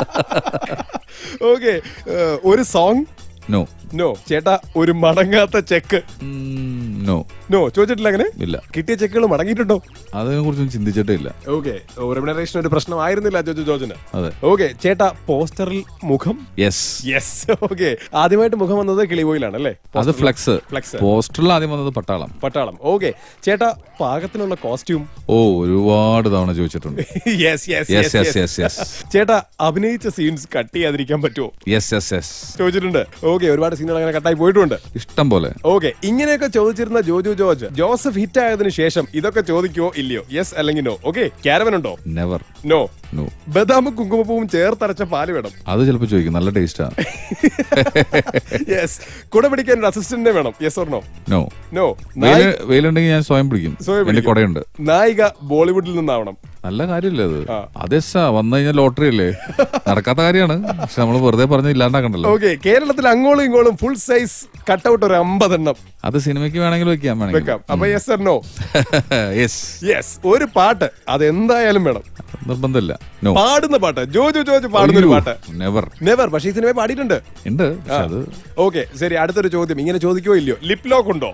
S1: ഓക്കെ ഒരു സോങ്
S3: നോ
S1: നോ ചേട്ടാ ഒരു മടങ്ങാത്ത ചെക്ക്
S3: നോ
S1: നോ ചോദിച്ചിട്ടില്ല അങ്ങനെ
S3: ഇല്ല
S1: കിട്ടിയ ചെക്കുകൾ മടങ്ങിയിട്ടുണ്ടോ
S3: അതിനെ കുറിച്ചൊന്നും ചിന്തിച്ചിട്ടേ ഇല്ല
S1: ഓക്കെ റെമ്യൂണറേഷൻ ഒരു പ്രശ്നമായിരുന്നില്ല ജോജു ജോർജിന്
S3: അതെ
S1: ഓക്കെ ചേട്ടാ പോസ്റ്ററിൽ മുഖം
S3: യെസ്
S1: യെസ് ഓക്കെ ആദ്യമായിട്ട് മുഖം വന്നത് കിളിബോയിലാണ് അല്ലേ
S3: അത് ഫ്ലെക്സ്
S1: ഫ്ലെക്സ്
S3: പോസ്റ്ററിൽ ആദ്യം വന്നത് പട്ടാളം
S1: പട്ടാളം ഓക്കെ ചേട്ടാ പാകത്തിനുള്ള കോസ്റ്റ്യൂം
S3: ഓ ഒരുപാട് തവണ ചോദിച്ചിട്ടുണ്ട്
S1: yes
S3: yes yes yes yes
S1: ചേട്ടാ അഭിനയിച്ച സീൻസ് കട്ട് ചെയ്യാതിരിക്കാൻ പറ്റുമോ
S3: യെസ് യെസ് യെസ്
S1: ചോദിച്ചിട്ടുണ്ട് ഓക്കെ ഒരുപാട് സീനുകൾ അങ്ങനെ കട്ടായി പോയിട്ടുണ്ട്
S3: ഇഷ്ടം പോലെ
S1: ഓക്കെ ഇങ്ങനെയൊക്കെ ചോദിച്ചിരുന്ന ജോജു ജോർജ് ജോസഫ് ഹിറ്റ് ആയതിനു ശേഷം ഇതൊക്കെ ചോദിക്കുവോ ഇല്ലയോ യെസ് അല്ലെങ്കിൽ നോ ഓക്കെ ക്യാരവൻ ഉണ്ടോ
S3: നെവർ
S1: നോ
S3: നോ
S1: ബദാമും കുങ്കുമപ്പൂവും ചേർത്തരച്ച പാല് വേണം
S3: അത് ചിലപ്പോൾ ചോദിക്കും നല്ല ടേസ്റ്റാണ്
S1: യെസ് കുട പിടിക്കാൻ ഒരു അസിസ്റ്റന്റിനെ വേണം yes or no
S3: no
S1: no
S3: വെയിൽ വെയിലുണ്ടെങ്കിൽ ഞാൻ സ്വയം പിടിക്കും
S1: സ്വയം
S3: എന്റെ
S1: പിടിക്കും.
S3: കുടയുണ്ട്
S1: നായിക ബോളിവുഡിൽ നിന്നാവണം
S3: നല്ല കാര്യമില്ല അത് അതെ സാ വന്നു കഴിഞ്ഞാൽ ലോട്ടറി അല്ലേ നടക്കാത്ത കാര്യമാണ് പക്ഷെ നമ്മൾ വെറുതെ പറഞ്ഞ് ഇല്ലാണ്ടാക്കണ്ടല്ലോ
S1: ഓക്കെ കേരളത്തിൽ അങ്ങോളം ഇങ്ങോളം ഫുൾ സൈസ് കട്ടൗട്ട് ഒരു അമ്പതെണ്ണം
S3: അത് സിനിമയ്ക്ക് വേണമെങ്കിൽ വെക്കാം
S1: വെക്കാം അപ്പൊ yes or no
S3: yes
S1: yes ഒരു പാട്ട് അത് എന്തായാലും വേണം
S3: നിർബന്ധമില്ല നോ
S1: പാടുന്ന പാട്ട് ജോജു ജോജു പാടുന്ന ഒരു പാട്ട്
S3: നെവർ
S1: നെവർ പക്ഷേ ഈ സിനിമ പാടിയിട്ടുണ്ട്
S3: ഉണ്ട് പക്ഷെ അത്
S1: ഓക്കെ ശരി അടുത്തൊരു ചോദ്യം ഇങ്ങനെ ചോദിക്കോ ഇല്ലയോ ലിപ് ലോക്ക് ഉണ്ടോ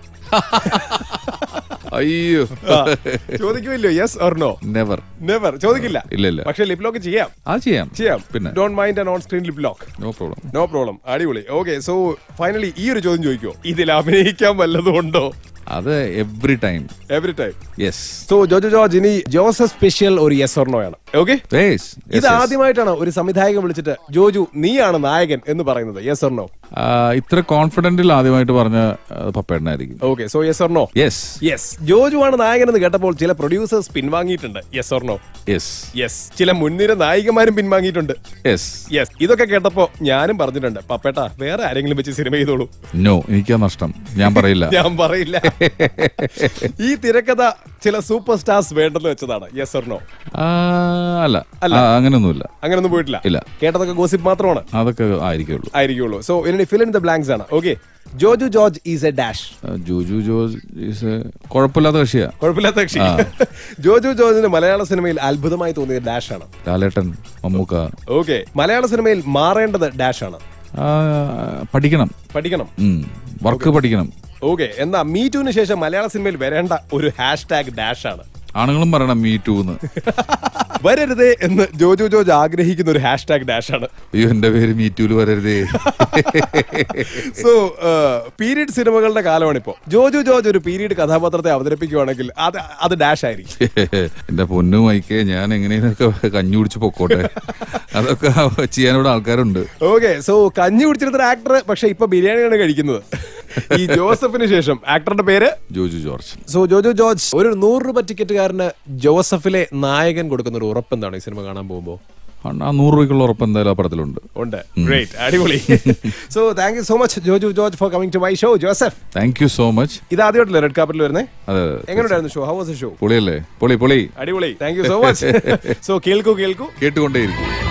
S3: അയ്യോ
S1: ആ, ചോദിക്കോ ഇല്ലയോ yes or no
S3: never
S1: never ചോദിക്കില്ല
S3: ഇല്ല ഇല്ല
S1: പക്ഷെ ലിപ് ലോക്ക് ചെയ്യാം
S3: അത് ചെയ്യാം
S1: ചെയ്യാം
S3: പിന്നെ
S1: don't mind and on screen lip lock
S3: no problem
S1: no problem അടിപൊളി ഓക്കെ സോ ഫൈനലി ഈ ഒരു ചോദ്യം ചോദിക്കോ ഇതിൽ അഭിനയിക്കാൻ വല്ലതും ഉണ്ടോ
S3: അത് every time
S1: every time
S3: yes
S1: so Joju George ഇനി ജോസഫ് സ്പെഷ്യൽ ഒരു യെസ് ഓർ നോ ആണ് ഓക്കെ ഇത് ആദ്യമായിട്ടാണ് ഒരു സംവിധായകൻ വിളിച്ചിട്ട് ജോജു നീയാണ് നായകൻ എന്ന് പറയുന്നത് യെസ് ഓർ നോ
S3: ഇത്ര കോൺഫിഡന്റിൽ ആദ്യമായിട്ട് പറഞ്ഞ ആ, പപ്പേട്ടനായിരിക്കും
S1: okay so yes or no
S3: yes
S1: yes Joju ആണ് നായകൻ എന്ന് കേട്ടപ്പോൾ ചില പ്രൊഡ്യൂസേഴ്സ് പിൻവാങ്ങിയിട്ടുണ്ട് yes or no
S3: yes
S1: yes ചില മുൻനിര നായികമാരും പിൻവാങ്ങിയിട്ടുണ്ട്
S3: യെസ്
S1: യെസ് ഇതൊക്കെ കേട്ടപ്പോ ഞാനും പറഞ്ഞിട്ടുണ്ട് പപ്പേട്ട വേറെ ആരെങ്കിലും വെച്ച് സിനിമ ചെയ്തോളൂ
S3: നോ എനിക്കാ നഷ്ടം ഞാൻ പറയില്ല
S1: ഞാൻ പറയില്ല ഈ തിരക്കഥ ചില സൂപ്പർ സ്റ്റാർസ് വേണ്ടെന്ന് വെച്ചതാണ് യെസ് ഓർ നോ
S3: ആ, അല്ല ആ, അങ്ങനെയൊന്നുമില്ല
S1: അങ്ങനൊന്നും പോയിട്ടില്ല
S3: ഇല്ല.
S1: കേട്ടതൊക്കെ ഗോസിപ്പ് മാത്രമാണ്
S3: അതൊക്കെ ആയിരിക്കുള്ളൂ
S1: ആയിരിക്കുള്ളൂ സോ ഇനി ഫിൽ ഇൻ ദ ബ്ലാങ്ക്സ് ആണ് okay Joju George is a dash
S3: ആ, ജോജു ജോസ് ഈസ് എ കുഴപ്പമില്ലാത്ത കക്ഷിയാ
S1: കുഴപ്പമില്ലാത്ത കക്ഷി ജോജു ജോർജിന് മലയാള സിനിമയിൽ അത്ഭുതമായി തോന്നിയ ഡാഷ് ആണ്
S3: ലാലേട്ടൻ മമ്മൂക്ക
S1: ഓക്കെ മലയാള സിനിമയിൽ മാറേണ്ടത് ഡാഷ് ആണ്
S3: ആ, പഠിക്കണം
S1: പഠിക്കണം
S3: വർക്ക് പഠിക്കണം
S1: ഓക്കെ എന്നാ മീ ടുവിന് ശേഷം മലയാള സിനിമയിൽ വരേണ്ട ഒരു ഹാഷ് ടാഗ് ഡാഷ് ആണ്
S3: ആണുങ്ങളും പറയണം മീ ടു എന്ന്
S1: വരരുതേ എന്ന് ജോജു ജോർജ് ആഗ്രഹിക്കുന്ന ഒരു ഹാഷ് ടാഗ് ഡാഷ് ആണ്
S3: അയ്യോ എന്റെ പേര് മീ ടുവിൽ വരരുതേ
S1: സോ പീരീഡ് സിനിമകളുടെ കാലമാണ് ഇപ്പോ ജോജു ജോർജ് ഒരു പീരീഡ് കഥാപാത്രത്തെ അവതരിപ്പിക്കുവാണെങ്കിൽ അത് അത് ഡാഷ് ആയിരിക്കും
S3: എന്റെ പൊന്നു മൈക്കെ ഞാൻ എങ്ങനെയൊക്കെ കഞ്ഞി കുടിച്ച് പൊക്കോട്ടെ അതൊക്കെ ചെയ്യാനിവിടെ ആൾക്കാരുണ്ട്
S1: ഓക്കെ സോ കഞ്ഞി കുടിച്ചിരുന്ന ആക്ടർ പക്ഷെ ഇപ്പൊ ബിരിയാണിയാണ് കഴിക്കുന്നത് ഈ ജോസഫിന് ശേഷം ആക്ടറുടെ പേര്
S3: ജോജു ജോർജ്
S1: സോ ജോജോ ജോർജ് ഒരു നൂറ് രൂപ ടിക്കറ്റുകാരന് ജോസഫിലെ നായകൻ കൊടുക്കുന്ന ഒരു ഉറപ്പ് എന്താണ് ഈ സിനിമ കാണാൻ പോകുമ്പോൾ
S3: ആ നൂറ് രൂപയ്ക്കുള്ള ഉറപ്പ് എന്തായാലും ആ പടത്തിലുണ്ട്
S1: ഉണ്ട് ഗ്രേറ്റ് അടിപൊളി so thank you so much Joju George for coming to my show Joseph
S3: thank you so much
S1: ഇത് ആദ്യമായിട്ടല്ലേ റെഡ് കാർപ്പറ്റിൽ വരുന്നേ
S3: അതെ
S1: എങ്ങനെയുണ്ടായിരുന്നു ഷോ ഹൗ വാസ് ഷോ
S3: പൊളിയല്ലേ പൊളി പൊളി
S1: അടിപൊളി thank you so much so കേൾക്കൂ കേൾക്കൂ
S3: കേട്ടുകൊണ്ടേയിരിക്കും